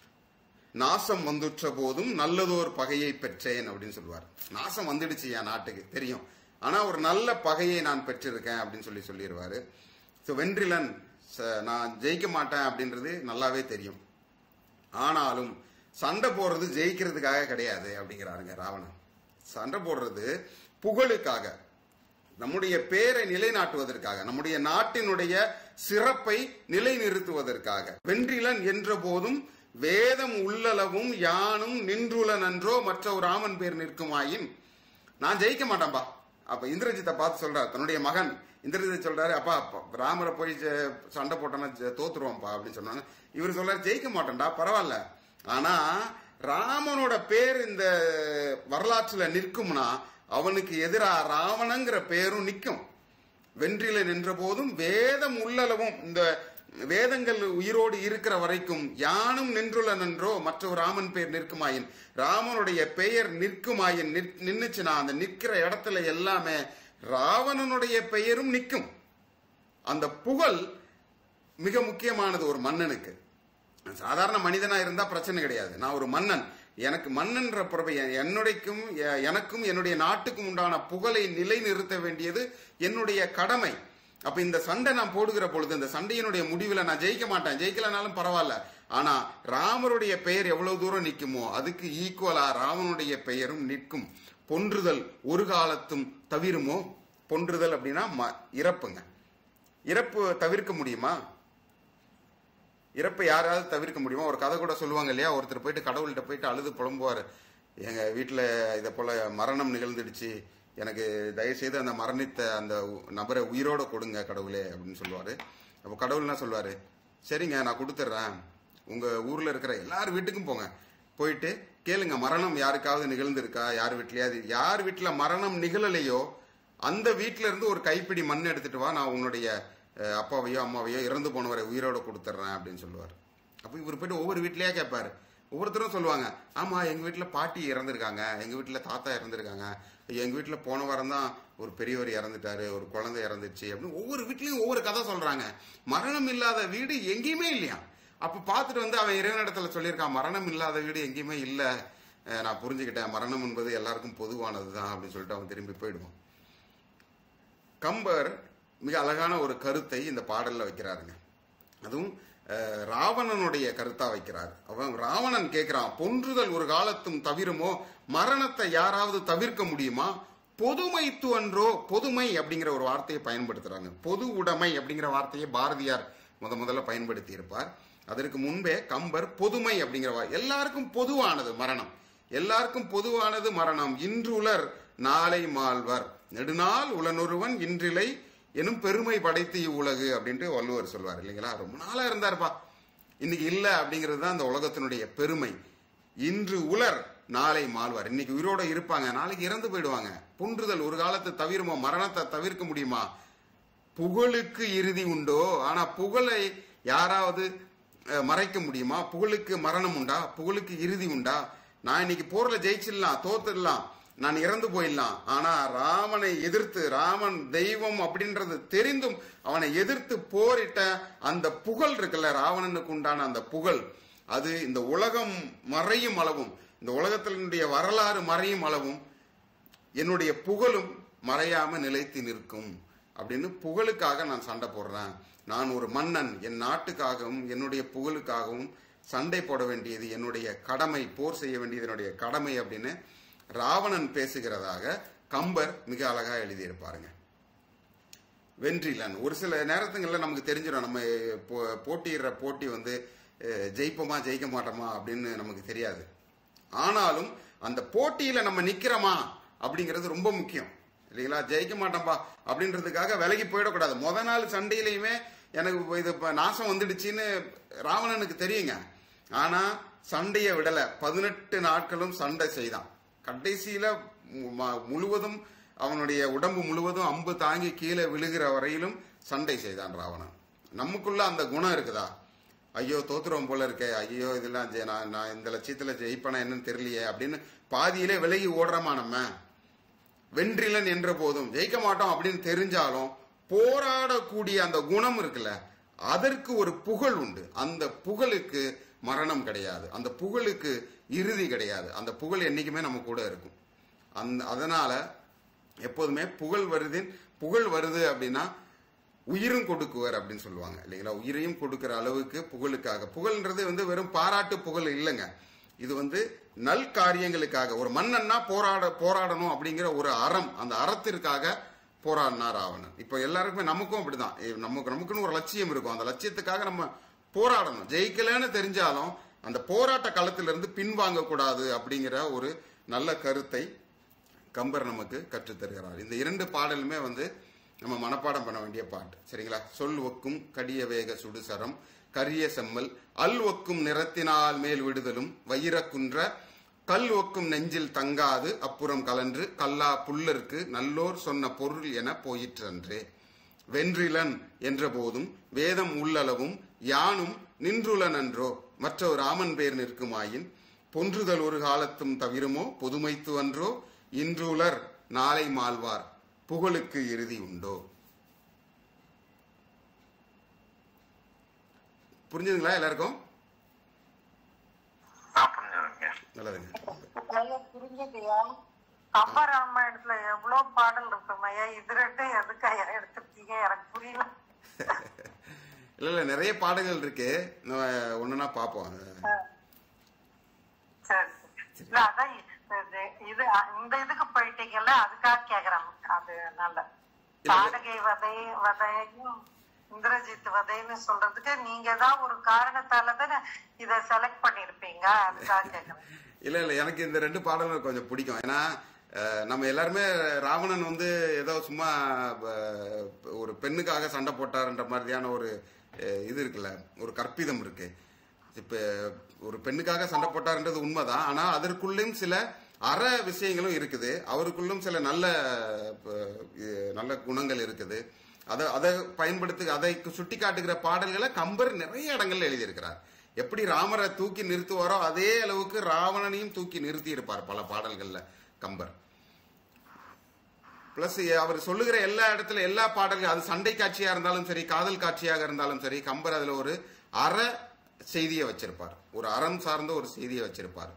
நாசம் வந்துற்ற போதும் நல்லதோர் பகையை பெற்றேன் அப்படின்னு சொல்லுவார் நாசம் வந்துடுச்சு என் நாட்டுக்கு தெரியும் ஆனா ஒரு நல்ல பகையை நான் பெற்றிருக்கேன் அப்படின்னு சொல்லி சொல்லிடுவாரு ஸோ வென்றிலன் ச- நான் ஜெயிக்க மாட்டேன் அப்படின்றது நல்லாவே தெரியும் ஆனாலும் சண்டை போடுறது ஜெயிக்கிறதுக்காக கிடையாது அப்படிங்கிறாருங்க ராவணன் சண்டை போடுறது புகழுக்காக நம்முடைய பேரை நிலைநாட்டுவதற்காக நம்முடைய நாட்டினுடைய சிறப்பை நிலைநிறுத்துவதற்காக வென்றிலன் என்ற போதும் வேதம் உள்ளளவும் யானும் நின்றுல நன்றோ மற்ற ஒரு ராமன் பேர் நிற்குமாயின் நான் ஜெயிக்க மாட்டேன்பா அப்ப இந்திரஜித்தை பார்த்து சொல்றாரு தன்னுடைய மகன் இந்திரஜித் சொல்றாரு அப்பா அப்பா, ராமரை போய் ஜெ- சண்டை போட்டோன்னா ஜெ- தோத்துருவோம்ப்பா அப்படின்னு சொன்னாங்க இவர் சொல்றாரு ஜெயிக்க மாட்டேன்டா பரவாயில்ல ஆனா ராமனோட பேர் இந்த வரலாற்றுல நிற்கும்னா அவனுக்கு எதிரா ராவணங்கிற பேரும் நிற்கும் வென்றில நின்ற போதும் வேதம் உள்ளளவும் இந்த வேதங்கள் உயிரோடு இருக்கிற வரைக்கும் யானும் நின்றுள்ள நன்றோ மற்ற ராமன் பேர் நிற்குமாயின் ராமனுடைய பெயர் நிற்குமாயின் நிற்- நின்னுச்சுன்னா அந்த நிற்கிற இடத்துல எல்லாமே ராவணனுடைய பெயரும் நிற்கும் அந்த புகழ் மிக முக்கியமானது ஒரு மன்னனுக்கு சாதாரண மனிதனா இருந்தா பிரச்சனை கிடையாது நான் ஒரு மன்னன் எனக்கு மன்னன்ற பிறவை என்னுடைக்கும் எ- எனக்கும் என்னுடைய நாட்டுக்கும் உண்டான புகழை நிலைநிறுத்த வேண்டியது என்னுடைய கடமை அப்ப இந்த சண்டை நான் போடுகிற பொழுது இந்த சண்டையினுடைய முடிவில் நான் ஜெயிக்க மாட்டேன் ஜெயிக்கலனாலும் பரவாயில்ல ஆனா ராமருடைய பெயர் எவ்வளவு தூரம் நிற்குமோ அதுக்கு ஈக்குவலா ராமனுடைய பெயரும் நிற்கும் பொன்றுதல் ஒரு காலத்தும் தவிருமோ பொன்றுதல் அப்படின்னா ம- இறப்புங்க இறப்பு தவிர்க்க முடியுமா இறப்பை யாராவது தவிர்க்க முடியுமா ஒரு கதை கூட சொல்லுவாங்க இல்லையா ஒருத்தர் போயிட்டு கடவுள்கிட்ட போயிட்டு அழுது புலம்புவார் எங்க வீட்டில் இதை போல மரணம் நிகழ்ந்துடுச்சு எனக்கு தயவுசெய்து அந்த மரணித்த அந்த உ- நபரை உயிரோட கொடுங்க கடவுளே அப்படின்னு சொல்லுவாரு அப்போ கடவுள் என்ன சொல்லுவாரு சரிங்க நான் கொடுத்துட்றேன் உங்க ஊர்ல இருக்கிற எல்லார் வீட்டுக்கும் போங்க போயிட்டு கேளுங்க மரணம் யாருக்காவது நிகழ்ந்திருக்கா யார் வீட்லயாவது யார் வீட்டுல மரணம் நிகழலையோ அந்த வீட்ல இருந்து ஒரு கைப்பிடி மண் எடுத்துட்டு வா நான் உன்னுடைய அஹ், அப்பாவையோ அம்மாவையோ இறந்து போனவரை உயிரோட கொடுத்துட்றேன் அப்படின்னு சொல்லுவார் அப்போ இவர் போயிட்டு ஒவ்வொரு வீட்லயே கேட்பாரு ஒவ்வொருத்தரும் சொல்லுவாங்க ஆமா எங்க வீட்டுல பாட்டி இறந்திருக்காங்க எங்க வீட்டுல தாத்தா இறந்திருக்காங்க ஐயோ, எங்க வீட்டுல போன வாரம் தான் ஒரு பெரியவர் இறந்துட்டாரு ஒரு குழந்தை இறந்துச்சு அப்படின்னு ஒவ்வொரு வீட்லயும் ஒவ்வொரு கதை சொல்றாங்க மரணம் இல்லாத வீடு எங்கேயுமே இல்லையா அப்ப பார்த்துட்டு வந்து அவன் இறைவனிடத்துல சொல்லியிருக்கான் மரணம் இல்லாத வீடு எங்கேயுமே இல்ல அஹ், நான் புரிஞ்சுக்கிட்டேன் மரணம் என்பது எல்லாருக்கும் பொதுவானது தான் அப்படின்னு சொல்லிட்டு அவன் திரும்பி போயிடுவான் கம்பர் மிக அழகான ஒரு கருத்தை இந்த பாடல்ல வைக்கிறாருங்க அதுவும் அஹ், ராவணனுடைய கருத்தா வைக்கிறார் அவன் ராவணன் கேட்கிறான் பொன்றுதல் ஒரு காலத்தும் தவிருமோ மரணத்தை யாராவது தவிர்க்க முடியுமா பொதுமைத்து அன்றோ பொதுமை அப்படிங்கிற ஒரு வார்த்தையை பயன்படுத்துறாங்க பொது உடைமை அப்படிங்கிற வார்த்தையை பாரதியார் முத முதல்ல பயன்படுத்தி இருப்பார் அதற்கு முன்பே கம்பர் பொதுமை அப்படிங்கிற வா- எல்லாருக்கும் பொதுவானது மரணம் எல்லாருக்கும் பொதுவானது மரணம் இன்றுலர் நாளை மாழ்வர் நெடுநாள் உளனொருவன் இன்றிலை எனும் பெருமை படைத்து இவ்வுலகு அப்படின்ட்டு வள்ளுவர் சொல்வார் இல்லைங்களா ரொம்ப நாளா இருந்தாருப்பா இன்னைக்கு இல்ல அப்படிங்கிறது தான் இந்த உலகத்தினுடைய பெருமை இன்று உலர் நாளை மாழ்வார் இன்னைக்கு உயிரோட இருப்பாங்க நாளைக்கு இறந்து போயிடுவாங்க புன்றுதல் ஒரு காலத்தை தவிருமா மரணத்தை தவிர்க்க முடியுமா புகழுக்கு இறுதி உண்டோ ஆனா புகழை யாராவது அஹ், மறைக்க முடியுமா புகழுக்கு மரணம் உண்டா புகழுக்கு இறுதி உண்டா நான் இன்னைக்கு போர்ல ஜெயிச்சிடலாம் தோத்துடலாம் நான் இறந்து போயிடலாம் ஆனா ராமனை எதிர்த்து ராமன் தெய்வம் அப்படின்றது தெரிந்தும் அவனை எதிர்த்து போரிட்ட அந்த புகழ் இருக்குல்ல ராவணனுக்கு உண்டான அந்த புகழ் அது இந்த உலகம் மறையும் அளவும் இந்த உலகத்தினுடைய வரலாறு மறையும் அளவும் என்னுடைய புகழும் மறையாம நிலைத்து நிற்கும் அப்படின்னு புகழுக்காக நான் சண்டை போடுறேன் நான் ஒரு மன்னன் என் நாட்டுக்காகவும் என்னுடைய புகழுக்காகவும் சண்டை போட வேண்டியது என்னுடைய கடமை போர் செய்ய வேண்டியது என்னுடைய கடமை அப்படின்னு ராவணன் பேசுகிறதாக கம்பர் மிக அழகா எழுதியிருப்பாருங்க வென்றிலன் ஒரு சில நேரத்துங்களில் நமக்கு தெரிஞ்சிடும் நம்ம போ- போட்டியிடுற போட்டி வந்து அஹ், ஜெயிப்போமா ஜெயிக்க மாட்டோமா அப்படின்னு நமக்கு தெரியாது ஆனாலும் அந்த போட்டியில நம்ம நிக்கிறோமா அப்படிங்கிறது ரொம்ப முக்கியம் இல்லைங்களா ஜெயிக்க மாட்டோம்பா அப்படின்றதுக்காக விலகி போயிடக்கூடாது முத நாள் சண்டையிலையுமே எனக்கு இப்ப இது இப்ப நாசம் வந்துடுச்சுன்னு ராவணனுக்கு தெரியுங்க ஆனா சண்டையை விடல பதினெட்டு நாட்களும் சண்டை செய்தான் கடைசியில மு- ம- முழுவதும் அவனுடைய உடம்பு முழுவதும் அம்பு தாங்கி கீழே விழுகிற வரையிலும் சண்டை செய்தான் ராவணன் நமக்குள்ள அந்த குணம் இருக்குதா ஐயோ தோத்துறோம் போல இருக்கே ஐயோ இதெல்லாம் ஜெ- நான் நான் இந்த லட்சியத்துல ஜெயிப்பனா என்னன்னு தெரியலையே அப்படின்னு பாதியிலே விலகி ஓடுறோமா நம்ம வென்றிலன் என்ற போதும் ஜெயிக்க மாட்டோம் அப்படின்னு தெரிஞ்சாலும் போராடக்கூடிய அந்த குணம் இருக்குல்ல அதற்கு ஒரு புகழ் உண்டு அந்த புகழுக்கு மரணம் கிடையாது அந்த புகழுக்கு இறுதி கிடையாது அந்த புகழ் என்னைக்குமே நம்ம கூட இருக்கும் அந்த அதனால எப்போதுமே புகழ் வருது புகழ் வருது அப்படின்னா உயிரும் கொடுக்குவர் அப்படின்னு சொல்லுவாங்க இல்லைங்களா உயிரையும் கொடுக்கிற அளவுக்கு புகழுக்காக புகழ்ன்றது வந்து வெறும் பாராட்டு புகழ் இல்லைங்க இது வந்து நல் காரியங்களுக்காக ஒரு மன்னன்னா போராட போராடணும் அப்படிங்கிற ஒரு அறம் அந்த அறத்திற்காக போராடினா ராவணன் இப்போ எல்லாருக்குமே நமக்கும் அப்படிதான் ஏ, நமக்கு நமக்குன்னு ஒரு லட்சியம் இருக்கும் அந்த லட்சியத்துக்காக நம்ம போராடணும் ஜெயிக்கலன்னு தெரிஞ்சாலும் அந்த போராட்ட களத்திலிருந்து பின்வாங்க கூடாது அப்படிங்கிற ஒரு நல்ல கருத்தை கம்பர் நமக்கு கற்றுத் தருகிறார் இந்த இரண்டு பாடலுமே வந்து நம்ம மனப்பாடம் பண்ண வேண்டிய பாட்டு சரிங்களா சொல் ஒக்கும் கடிய வேக சுடுசரம் கரிய செம்மல் அல் ஒக்கும் நிறத்தினால் மேல் விடுதலும் வைரக்குன்ற கல் ஒக்கும் நெஞ்சில் தங்காது அப்புறம் கலன்று கல்லா புல்லருக்கு நல்லோர் சொன்ன பொருள் என போயிற்றன்றே வென்றிலன் என்ற போதும் வேதம் உள்ளளவும் யானும் நின்றுளனன்றோ மற்ற ராமன் பேர் நிற்குமாயின் பொன்றுதல் ஒரு காலத்தும் தவிருமோ பொதுமைத்து அன்றோ இன்றுலர் நாளை மாழ்வார் புகழுக்கு இறுதி உண்டோ புரிஞ்சுதுங்களா எல்லாருக்கும் நான் புரிஞ்சுதுங்க நல்லதுங்க ஐயா புரிஞ்சதுயா கம்ப ராமாயணத்துல எவ்வளவு பாடல் இருக்கும் ஐயா இது ரெண்டும் எதுக்கு ஐயா எடுத்திருக்கீங்க எனக்கு புரியல இல்ல இல்ல நிறைய பாடல்கள் இருக்கு நம்ம ஒண்ணுனா பார்ப்போம் சரி சரி. இல்ல அதான் இது இது இந்த இதுக்கு போயிட்டீங்கல்ல அதுக்காக கேக்குறேன் அது நல்ல தாடகை வதை வதையும் இந்திரஜித் வதைன்னு சொல்றதுக்கு நீங்க தான் ஒரு காரணத்தால தானே இத செலக்ட் பண்ணிருப்பீங்க அதுக்காக கேக்குறேன் இல்ல இல்ல எனக்கு இந்த ரெண்டு பாடல்கள் கொஞ்சம் பிடிக்கும் ஏன்னா அஹ், நம்ம எல்லாருமே ராவணன் வந்து ஏதோ சும்மா அஹ், ஒரு பெண்ணுக்காக சண்டை போட்டாருன்ற மாதிரியான ஒரு அஹ், இது இருக்குல்ல ஒரு கற்பிதம் இருக்கு இப்ப ஒரு பெண்ணுக்காக சண்டை போட்டாருன்றது உண்மைதான் ஆனா அதற்குள்ளேயும் சில அற விஷயங்களும் இருக்குது அவருக்குள்ளும் சில நல்ல அஹ், இ- நல்ல குணங்கள் இருக்குது அதை அதை பயன்படுத்தி அதை சுட்டி காட்டுகிற பாடல்களை கம்பர் நிறைய இடங்கள்ல எழுதியிருக்கிறார் எப்படி ராமரை தூக்கி நிறுத்துவாரோ அதே அளவுக்கு ராவணனையும் தூக்கி நிறுத்தி இருப்பார் பல பாடல்கள்ல கம்பர் பிளஸ் அவர் சொல்லுகிற எல்லா இடத்துல எல்லா பாடல்கள் அது சண்டை காட்சியா இருந்தாலும் சரி காதல் காட்சியாக இருந்தாலும் சரி கம்பர் அதுல ஒரு அற செய்தியை வச்சிருப்பார் ஒரு அறம் சார்ந்த ஒரு செய்தியை வச்சிருப்பார்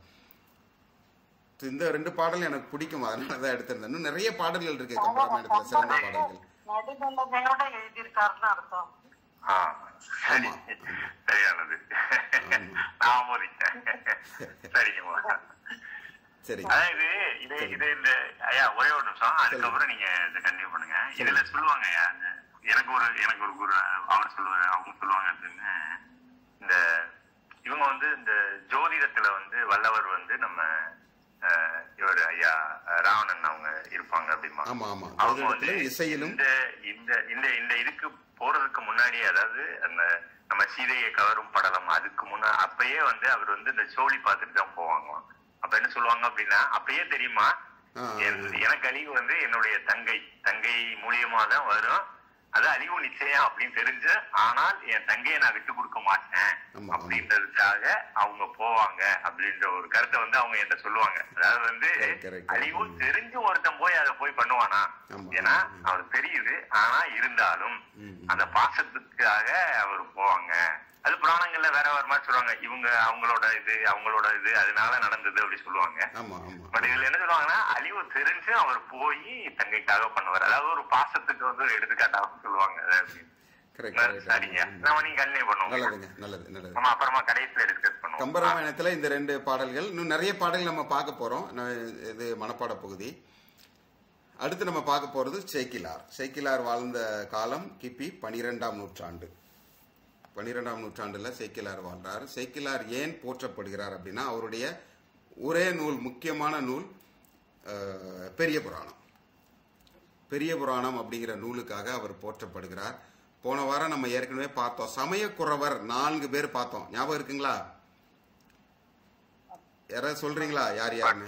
இந்த ரெண்டு பாடலும் எனக்கு பிடிக்கும் அதனால தான் எடுத்திருந்தேன் இன்னும் நிறைய பாடல்கள் இருக்கு கம்பராமாயணத்துல சிறந்த பாடல்கள் நடுநிலைமையோட எழுதியிருக்காருன்னு அர்த்தம் ஆ, ஆமா. சரியானது நான் ஆமோதிச்சேன் சரிங்கம்மா சரி அதான் இது இது இது இந்த ஐயா ஒரே ஒரு நிமிஷம் அதுக்கப்புறம் நீங்க இதை கண்டினியூ பண்ணுங்க இதுல சொல்லுவாங்க ஐயா இந்த எனக்கு ஒரு எனக்கு ஒரு குரு அவர் சொல்லுவாரு அவங்க சொல்லுவாங்க அப்படின்னு இந்த இவங்க வந்து இந்த ஜோதிடத்துல வந்து வல்லவர் வந்து நம்ம அஹ், இவர் ஐயா அஹ், ராவணன் அவங்க இருப்பாங்க அப்படிமா ஆமா ஆமா அவங்க வந்து ஜோதிடத்திலும் இசையிலும் இந்த இந்த இந்த இந்த இதுக்கு போறதுக்கு முன்னாடி அதாவது அந்த நம்ம சீதையை கவரும் படலம் அதுக்கு முன்னா அப்பயே வந்து அவர் வந்து இந்த சோழி பார்த்துட்டு தான் போவாங்களாம் அப்ப என்ன சொல்லுவாங்க அப்படின்னா அப்பயே தெரியுமா ஆ, ஆ, என்- எனக்கு அழிவு வந்து என்னுடைய தங்கை தங்கை மூலியமா தான் வரும் அது அழிவு நிச்சயம் அப்படின்னு தெரிஞ்சு ஆனால் என் தங்கையை நான் விட்டு கொடுக்க மாட்டேன் ஆமா, ஆமா. அப்படின்றதுக்காக அவங்க போவாங்க அப்படின்ற ஒரு கருத்தை வந்து அவங்க என்கிட்ட சொல்லுவாங்க அதாவது வந்து Correct, correct, correct. அழிவு தெரிஞ்சு ஒருத்தன் போய் அதை போய் பண்ணுவானா ஆமா. ஏன்னா அவர் தெரியுது ஆனா இருந்தாலும் ம், ம். அந்த பாசத்துக்காக அவர் போவாங்க அது புராணங்கள்ல வேற வேற மாதிரி சொல்லுவாங்க இவங்க அவங்களோட இது அவங்களோட இது அதனால நடந்தது அப்படி சொல்லுவாங்க ஆமா ஆமா பட் இதுல என்ன சொல்லுவாங்கன்னா அழிவு தெரிஞ்சு அவர் போய் தங்கைக்காக பண்ணுவார் அதாவது ஒரு பாசத்துக்கு வந்து ஒரு எடுத்துக்காட்டாக சொல்லுவாங்க அதாவது கரெக்ட் சரிங்க கரெக்ட் நம்ம நீங்க கண்டினியூ பண்ணுவோம் நல்லதுங்க நல்லது நல்லது நம்ம அப்புறமா கடைசியில டிஸ்கஸ் பண்ணுவோம் கம்பராமாயணத்துல இந்த ரெண்டு பாடல்கள் இன்னும் நிறைய பாடல்கள் நம்ம பார்க்க போறோம் நான் இது மனப்பாட பகுதி அடுத்து நம்ம பார்க்க போறது சேக்கிலார் சேக்கிலார் வாழ்ந்த காலம் கிபி பனிரெண்டாம் நூற்றாண்டு பனிரெண்டாம் நூற்றாண்டுல சேக்கிலார் வாழ்றார் சேக்கிலார் ஏன் போற்றப்படுகிறார் அப்படின்னா அவருடைய ஒரே நூல் முக்கியமான நூல் அஹ், பெரிய புராணம் பெரிய புராணம் அப்படிங்கிற நூலுக்காக அவர் போற்றப்படுகிறார் போன வாரம் நம்ம ஏற்கனவே பார்த்தோம் சமயக்குறவர் நான்கு பேர் பார்த்தோம் ஞாபகம் இருக்குங்களா யாராவது சொல்றீங்களா யார் யாருன்னு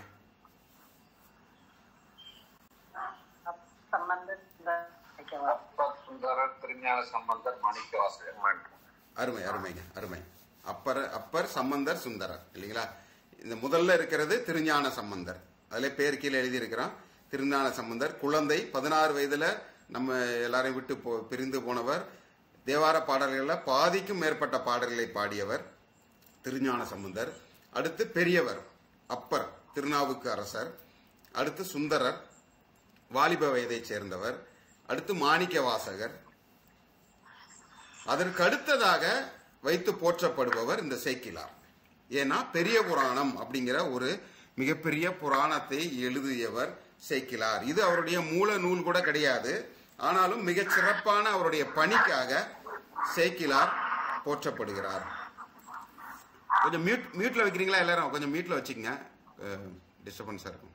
அப்பர் சுந்தரர் திருஞான சம்பந்தர் மாணிக்க வாசகர் அருமை அருமைங்க அருமை அப்பர் அப்பர் சம்பந்தர் சுந்தரர் இல்லைங்களா இந்த முதல்ல இருக்கிறது திருஞான சம்பந்தர் அதுல பேர் கீழே எழுதியிருக்கிறான் திருஞான சம்பந்தர் குழந்தை பதினாறு வயதுல நம்ம எல்லாரையும் விட்டு போ பிரிந்து போனவர் தேவார பாடல்களில் பாதிக்கும் மேற்பட்ட பாடல்களை பாடியவர் திருஞான சம்பந்தர் அடுத்து பெரியவர் அப்பர் திருநாவுக்கு அரசர் அடுத்து சுந்தரர் வாலிப வயதைச் சேர்ந்தவர் அடுத்து மாணிக்க வாசகர் அதற்கு அடுத்ததாக வைத்து போற்றப்படுபவர் இந்த சேக்கிலார் ஏன்னா பெரிய புராணம் அப்படிங்கிற ஒரு மிகப்பெரிய புராணத்தை எழுதியவர் சேக்கிலார் இது அவருடைய மூல நூல் கூட கிடையாது ஆனாலும் மிகச் சிறப்பான அவருடைய பணிக்காக சேக்கிலார் போற்றப்படுகிறார் கொஞ்சம் மியூட் மியூட்ல வைக்கிறீங்களா எல்லாரும் கொஞ்சம் மியூட்ல வச்சுக்கங்க டிஸ்டர்பன்ஸா இருக்கும்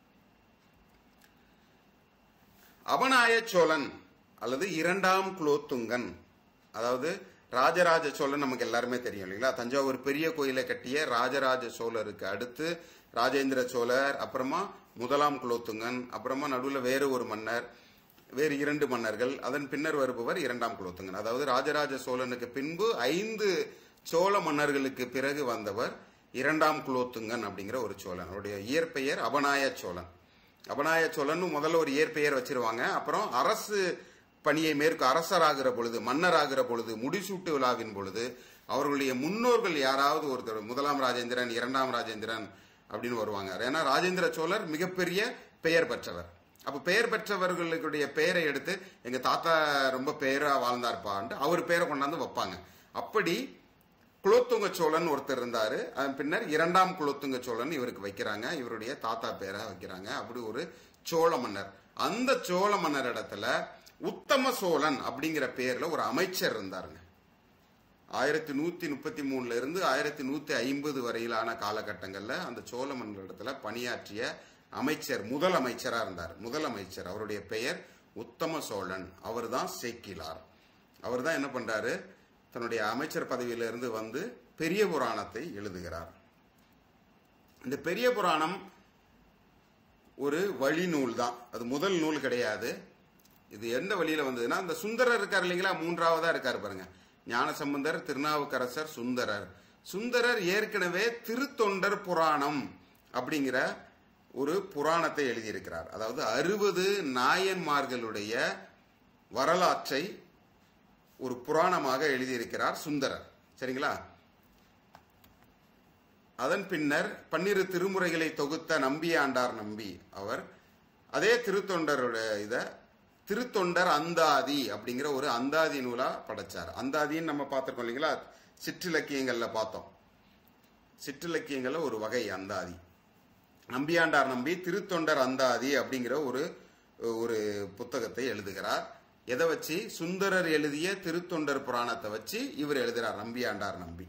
அபநாய சோழன் அல்லது இரண்டாம் குலோத்துங்கன் அதாவது ராஜராஜ சோழன் நமக்கு எல்லாருமே தெரியும் இல்லைங்களா தஞ்சாவூர் பெரிய கோயிலை கட்டிய ராஜராஜ சோழருக்கு அடுத்து ராஜேந்திர சோழர் அப்புறமா முதலாம் குலோத்துங்கன் அப்புறமா நடுவில் வேறு ஒரு மன்னர் வேறு இரண்டு மன்னர்கள் அதன் பின்னர் வருபவர் இரண்டாம் குலோத்துங்கன் அதாவது ராஜராஜ சோழனுக்கு பின்பு ஐந்து சோழ மன்னர்களுக்கு பிறகு வந்தவர் இரண்டாம் குலோத்துங்கன் அப்படிங்கிற ஒரு சோழன் அவருடைய இயற்பெயர் அபநாய சோழன் அபநாய சோழன் முதல்ல ஒரு இயற்பெயர் வச்சிருவாங்க அப்புறம் அரசு பணியை மேற்கு அரசராகிற பொழுது மன்னராகிற பொழுது முடிசூட்டு விழாவின் பொழுது அவர்களுடைய முன்னோர்கள் யாராவது ஒருத்தர் முதலாம் ராஜேந்திரன் இரண்டாம் ராஜேந்திரன் அப்படின்னு வருவாங்க ஏன்னா ராஜேந்திர சோழர் மிகப்பெரிய பெயர் பெற்றவர் அப்ப பெயர் பெற்றவர்களுடைய பெயரை எடுத்து எங்க தாத்தா ரொம்ப பெயரா வாழ்ந்தார்ப்பான்ட்டு அவர் பெயரை கொண்டாந்து வைப்பாங்க அப்படி குலோத்துங்க சோழன் ஒருத்தர் இருந்தாரு அதன் பின்னர் இரண்டாம் குலோத்துங்க சோழன் இவருக்கு வைக்கிறாங்க இவருடைய தாத்தா பேரா வைக்கிறாங்க அப்படி ஒரு சோழ மன்னர் அந்த சோழ மன்னர் இடத்துல உத்தம சோழன் அப்படிங்கிற பேர்ல ஒரு அமைச்சர் இருந்தாருங்க ஆயிரத்தி நூத்தி முப்பத்தி மூணுல இருந்து ஆயிரத்தி நூத்தி ஐம்பது வரையிலான காலகட்டங்கள்ல அந்த சோழ மன்னர் இடத்துல பணியாற்றிய அமைச்சர் முதல் அமைச்சரா இருந்தார் முதல் அமைச்சர் அவருடைய பெயர் உத்தம சோழன் அவர்தான் சேக்கிலார் அவர் தான் என்ன பண்றாரு தன்னுடைய அமைச்சர் பதவியிலிருந்து வந்து பெரிய புராணத்தை எழுதுகிறார் இந்த பெரிய புராணம் ஒரு வழி நூல் தான் அது முதல் நூல் கிடையாது இது எந்த வழியில வந்ததுன்னா இந்த சுந்தரர் இருக்கார் இல்லைங்களா மூன்றாவதா இருக்காரு பாருங்க ஞானசம்பந்தர் திருநாவுக்கரசர் சுந்தரர் சுந்தரர் ஏற்கனவே திருத்தொண்டர் புராணம் அப்படிங்கிற ஒரு புராணத்தை எழுதியிருக்கிறார் அதாவது அறுபது நாயன்மார்களுடைய வரலாற்றை ஒரு புராணமாக எழுதியிருக்கிறார் சுந்தரர் சரிங்களா அதன் பின்னர் பன்னிரு திருமுறைகளை தொகுத்த நம்பியாண்டார் நம்பி அவர் அதே திருத்தொண்டருடைய இத திருத்தொண்டர் அந்தாதி அப்படிங்கிற ஒரு அந்தாதி நூலா படைச்சார் அந்தாதின்னு நம்ம பார்த்திருக்கோம் இல்லைங்களா சிற்றிலக்கியங்கள்ல பார்த்தோம் சிற்றிலக்கியங்கள்ல ஒரு வகை அந்தாதி நம்பியாண்டார் நம்பி திருத்தொண்டர் அந்தாதி அப்படிங்கிற ஒரு ஒரு புத்தகத்தை எழுதுகிறார் எதை வச்சு சுந்தரர் எழுதிய திருத்தொண்டர் புராணத்தை வச்சு இவர் எழுதுறார் நம்பியாண்டார் நம்பி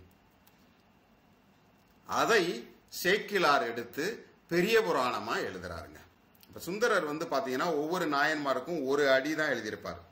அதை சேக்கிலார் எடுத்து பெரிய புராணமா எழுதுறாருங்க இப்ப சுந்தரர் வந்து பாத்தீங்கன்னா ஒவ்வொரு நாயன்மாருக்கும் ஒரு அடி தான் எழுதியிருப்பார்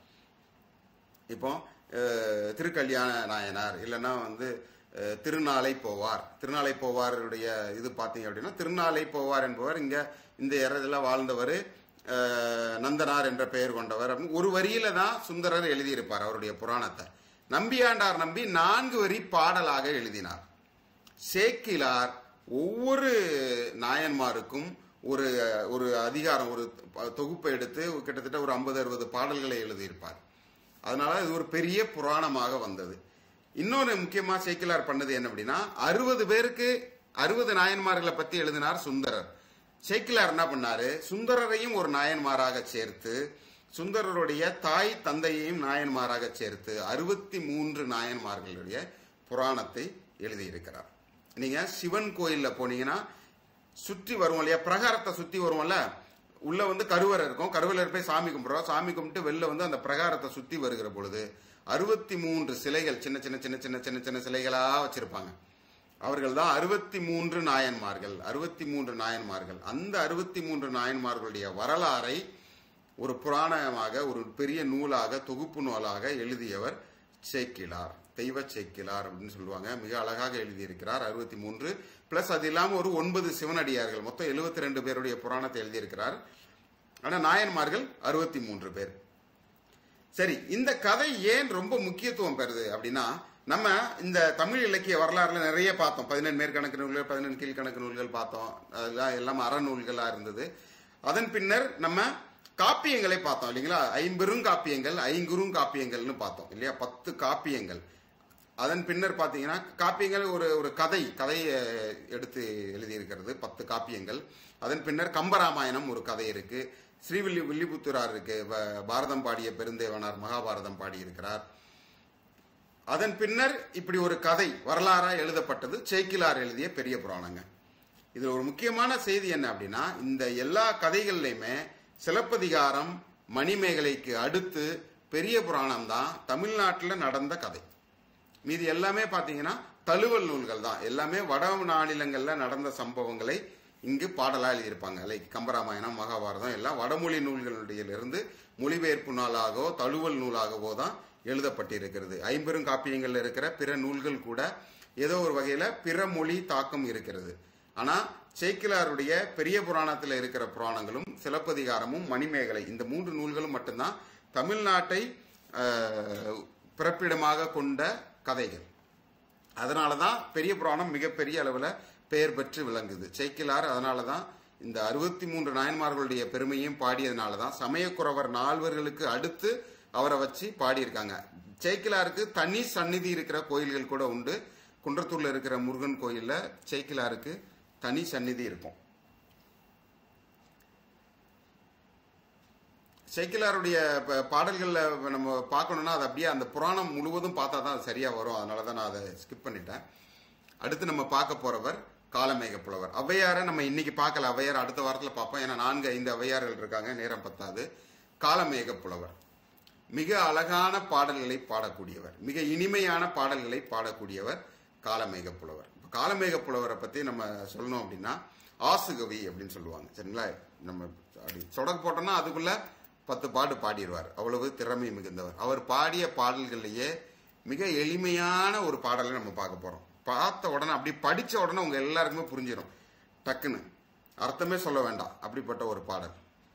இப்போ அஹ், திருக்கல்யாண நாயனார் இல்லைன்னா வந்து அஹ், திருநாளை போவார் திருநாளை போவாருடைய இது பார்த்தீங்க அப்படின்னா திருநாளை போவார் என்பவர் இங்க இந்த இடத்துல வாழ்ந்தவர் அஹ், நந்தனார் என்ற பெயர் கொண்டவர் அப்படின்னு ஒரு வரியில தான் சுந்தரர் எழுதியிருப்பார் அவருடைய புராணத்தை நம்பியாண்டார் நம்பி நான்கு வரி பாடலாக எழுதினார் சேக்கிலார் ஒவ்வொரு நாயன்மாருக்கும் ஒரு ஒரு அதிகாரம் ஒரு தொகுப்பை எடுத்து கிட்டத்தட்ட ஒரு ஐம்பது அறுபது பாடல்களை எழுதியிருப்பார் அதனால இது ஒரு பெரிய புராணமாக வந்தது இன்னொரு முக்கியமா சேக்கிலார் பண்ணது என்ன அப்படின்னா அறுபது பேருக்கு அறுபது நாயன்மார்களை பத்தி எழுதினார் சுந்தரர் சேக்கிலார் என்ன பண்ணாரு சுந்தரரையும் ஒரு நாயன்மாராக சேர்த்து சுந்தரருடைய தாய் தந்தையையும் நாயன்மாராக சேர்த்து அறுபத்தி மூன்று நாயன்மார்களுடைய புராணத்தை எழுதியிருக்கிறார் நீங்க சிவன் கோயில்ல போனீங்கன்னா சுற்றி வருவோம் இல்லையா பிரகாரத்தை சுத்தி வருவோம்ல உள்ள வந்து கருவறை இருக்கும் கருவறையில் போய் சாமி கும்பிடுறோம் சாமி கும்பிட்டு வெளில வந்து அந்த பிரகாரத்தை சுத்தி வருகிற பொழுது அறுபத்தி மூன்று சிலைகள் சின்ன சின்ன சின்ன சின்ன சின்ன சின்ன சிலைகளா வச்சிருப்பாங்க அவர்கள் தான் அறுபத்தி மூன்று நாயன்மார்கள் அறுபத்தி மூன்று நாயன்மார்கள் அந்த அறுபத்தி மூன்று நாயன்மார்களுடைய வரலாறை ஒரு புராணமாக ஒரு பெரிய நூலாக தொகுப்பு நூலாக எழுதியவர் சேக்கிலார் தெய்வ சேக்கிலார் அப்படின்னு சொல்லுவாங்க மிக அழகாக எழுதியிருக்கிறார் அறுபத்தி மூன்று பிளஸ் அது இல்லாம ஒரு ஒன்பது சிவனடியார்கள் மொத்தம் எழுபத்தி ரெண்டு பேருடைய புராணத்தை எழுதியிருக்கிறார் ஆனா நாயன்மார்கள் அறுபத்தி மூன்று பேர் சரி இந்த கதை ஏன் ரொம்ப முக்கியத்துவம் பெறுது அப்படின்னா நம்ம இந்த தமிழ் இலக்கிய வரலாறுல நிறைய பார்த்தோம் பதினெண்டு மேற்கணக்கு நூல்கள் பதினெண்டு கீழ்கணக்கு நூல்கள் பார்த்தோம் அதெல்லாம் எல்லாம் அறநூல்களா இருந்தது அதன் பின்னர் நம்ம காப்பியங்களை பார்த்தோம் இல்லைங்களா ஐம்பெரும் காப்பியங்கள் ஐங்குறும் காப்பியங்கள்னு பார்த்தோம் இல்லையா பத்து காப்பியங்கள் அதன் பின்னர் பார்த்தீங்கன்னா காப்பியங்கள் ஒரு ஒரு கதை கதையை எடுத்து எழுதியிருக்கிறது பத்து காப்பியங்கள் அதன் பின்னர் கம்பராமாயணம் ஒரு கதை இருக்கு ஸ்ரீவில்லி வில்லிபுத்தூரார் இருக்கு வ- பாரதம் பாடிய பெருந்தேவனார் மகாபாரதம் பாடியிருக்கிறார் அதன் பின்னர் இப்படி ஒரு கதை வரலாறா எழுதப்பட்டது சேக்கிலார் எழுதிய பெரிய புராணங்க இதுல ஒரு முக்கியமான செய்தி என்ன அப்படின்னா இந்த எல்லா கதைகள்லையுமே சிலப்பதிகாரம் மணிமேகலைக்கு அடுத்து பெரிய புராணம் தான் தமிழ்நாட்டில் நடந்த கதை மீதி எல்லாமே பார்த்தீங்கன்னா தழுவல் நூல்கள் தான் எல்லாமே வட மாநிலங்கள்ல நடந்த சம்பவங்களை இங்கு பாடலா எழுதியிருப்பாங்க லைக் கம்பராமாயணம் மகாபாரதம் எல்லாம் வடமொழி நூல்களிலிருந்து மொழிபெயர்ப்பு நூலாகவோ தழுவல் நூலாகவோ தான் எழுதப்பட்டிருக்கிறது ஐம்பெரும் காப்பியங்கள்ல இருக்கிற பிற நூல்கள் கூட ஏதோ ஒரு வகையில பிற மொழி தாக்கம் இருக்கிறது ஆனா சேக்கிலாருடைய பெரிய புராணத்தில் இருக்கிற புராணங்களும் சிலப்பதிகாரமும் மணிமேகலை இந்த மூன்று நூல்களும் மட்டும்தான் தமிழ்நாட்டை அஹ், பிறப்பிடமாக கொண்ட கதைகள் அதனால தான் பெரிய புராணம் மிகப்பெரிய அளவில் பெயர் பெற்று விளங்குது சேக்கிலார் அதனால தான் இந்த அறுபத்தி மூன்று நாயன்மார்களுடைய பெருமையும் பாடியதுனால தான் சமயக்குறவர் நால்வர்களுக்கு அடுத்து அவரை வச்சு பாடியிருக்காங்க சேக்கிலாருக்கு தனி சந்நிதி இருக்கிற கோயில்கள் கூட உண்டு குன்றத்தூர்ல இருக்கிற முருகன் கோயில்ல சேக்கிலாருக்கு தனி சந்நிதி இருக்கும் சேக்கிலாருடைய ப- பாடல்கள்ல நம்ம பார்க்கணும்னா அது அப்படியே அந்த புராணம் முழுவதும் பார்த்தா தான் அது சரியா வரும் அதனால தான் நான் அதை ஸ்கிப் பண்ணிட்டேன் அடுத்து நம்ம பார்க்க போறவர் காலமேக புலவர் ஔவையாரை நம்ம இன்னைக்கு பார்க்கல ஔவையார் அடுத்த வாரத்தில் பார்ப்போம் ஏன்னா நான்கு ஐந்து ஔவையார்கள் இருக்காங்க நேரம் பத்தாது காலமேக புலவர் மிக அழகான பாடல்களை பாடக்கூடியவர் மிக இனிமையான பாடல்களை பாடக்கூடியவர் காலமேக புலவர் இப்ப காலமேக புலவரை பத்தி நம்ம சொல்லணும் அப்படின்னா ஆசுகவி அப்படின்னு சொல்லுவாங்க சரிங்களா நம்ம அப்படி சொடக்கு போட்டோம்னா அதுக்குள்ள பத்து பாட்டு பாடிடுவார் அவ்வளவு திறமை மிகுந்தவர் அவர் பாடிய பாடல்கள்லயே மிக எளிமையான ஒரு பாடலை நம்ம பார்க்க போறோம் பார்த்த உடனே அப்படி படிச்ச உடனே உங்க எல்லாருக்குமே புரிஞ்சிடும் டக்குன்னு அர்த்தமே சொல்ல வேண்டாம் அப்படிப்பட்ட ஒரு பாடல்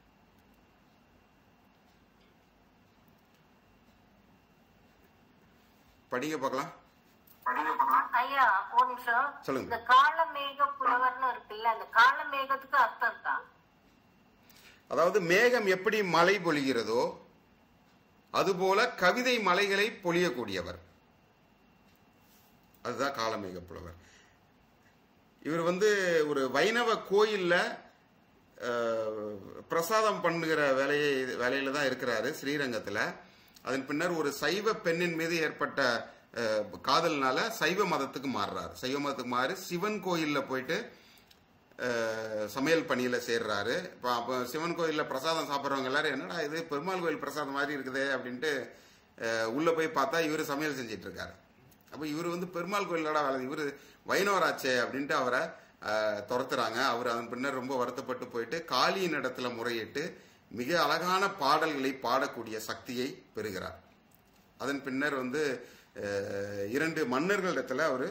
படிங்க பார்க்கலாம் ஐயா ஒரு நிமிஷம் சொல்லுங்க. இந்த காலமேக புலவர்னு இருக்குல்ல அந்த காலமேகத்துக்கு அர்த்தம் இருக்கா அதாவது மேகம் எப்படி மழை பொழிகிறதோ அதுபோல கவிதை மலைகளை பொழியக்கூடியவர் அதுதான் காலமேக புலவர் இவர் வந்து ஒரு வைணவ கோயில்ல அஹ், பிரசாதம் பண்ணுகிற வேலையை வேலையில தான் இருக்கிறாரு ஸ்ரீரங்கத்துல அதன் பின்னர் ஒரு சைவ பெண்ணின் மீது ஏற்பட்ட அஹ், காதல்னால சைவ மதத்துக்கு மாறுறாரு சைவ மதத்துக்கு மாறி சிவன் கோயில்ல போயிட்டு அஹ், சமையல் பணியில சேர்றாரு இப்போ அப்போ சிவன் கோயில்ல பிரசாதம் சாப்பிட்றவங்க எல்லாரும் என்னடா இது பெருமாள் கோயில் பிரசாதம் மாதிரி இருக்குதே அப்படின்ட்டு அஹ், உள்ள போய் பார்த்தா இவர் சமையல் செஞ்சிட்டு இருக்காரு அப்போ இவர் வந்து பெருமாள் கோயிலோட வேலை இவர் வைணவராச்சே அப்படின்ட்டு அவரை அஹ், துரத்துறாங்க அவர் அதன் பின்னர் ரொம்ப வருத்தப்பட்டு போயிட்டு காளியின் இடத்துல முறையிட்டு மிக அழகான பாடல்களை பாடக்கூடிய சக்தியை பெறுகிறார் அதன் பின்னர் வந்து அஹ், இரண்டு மன்னர்களிடத்துல அவர்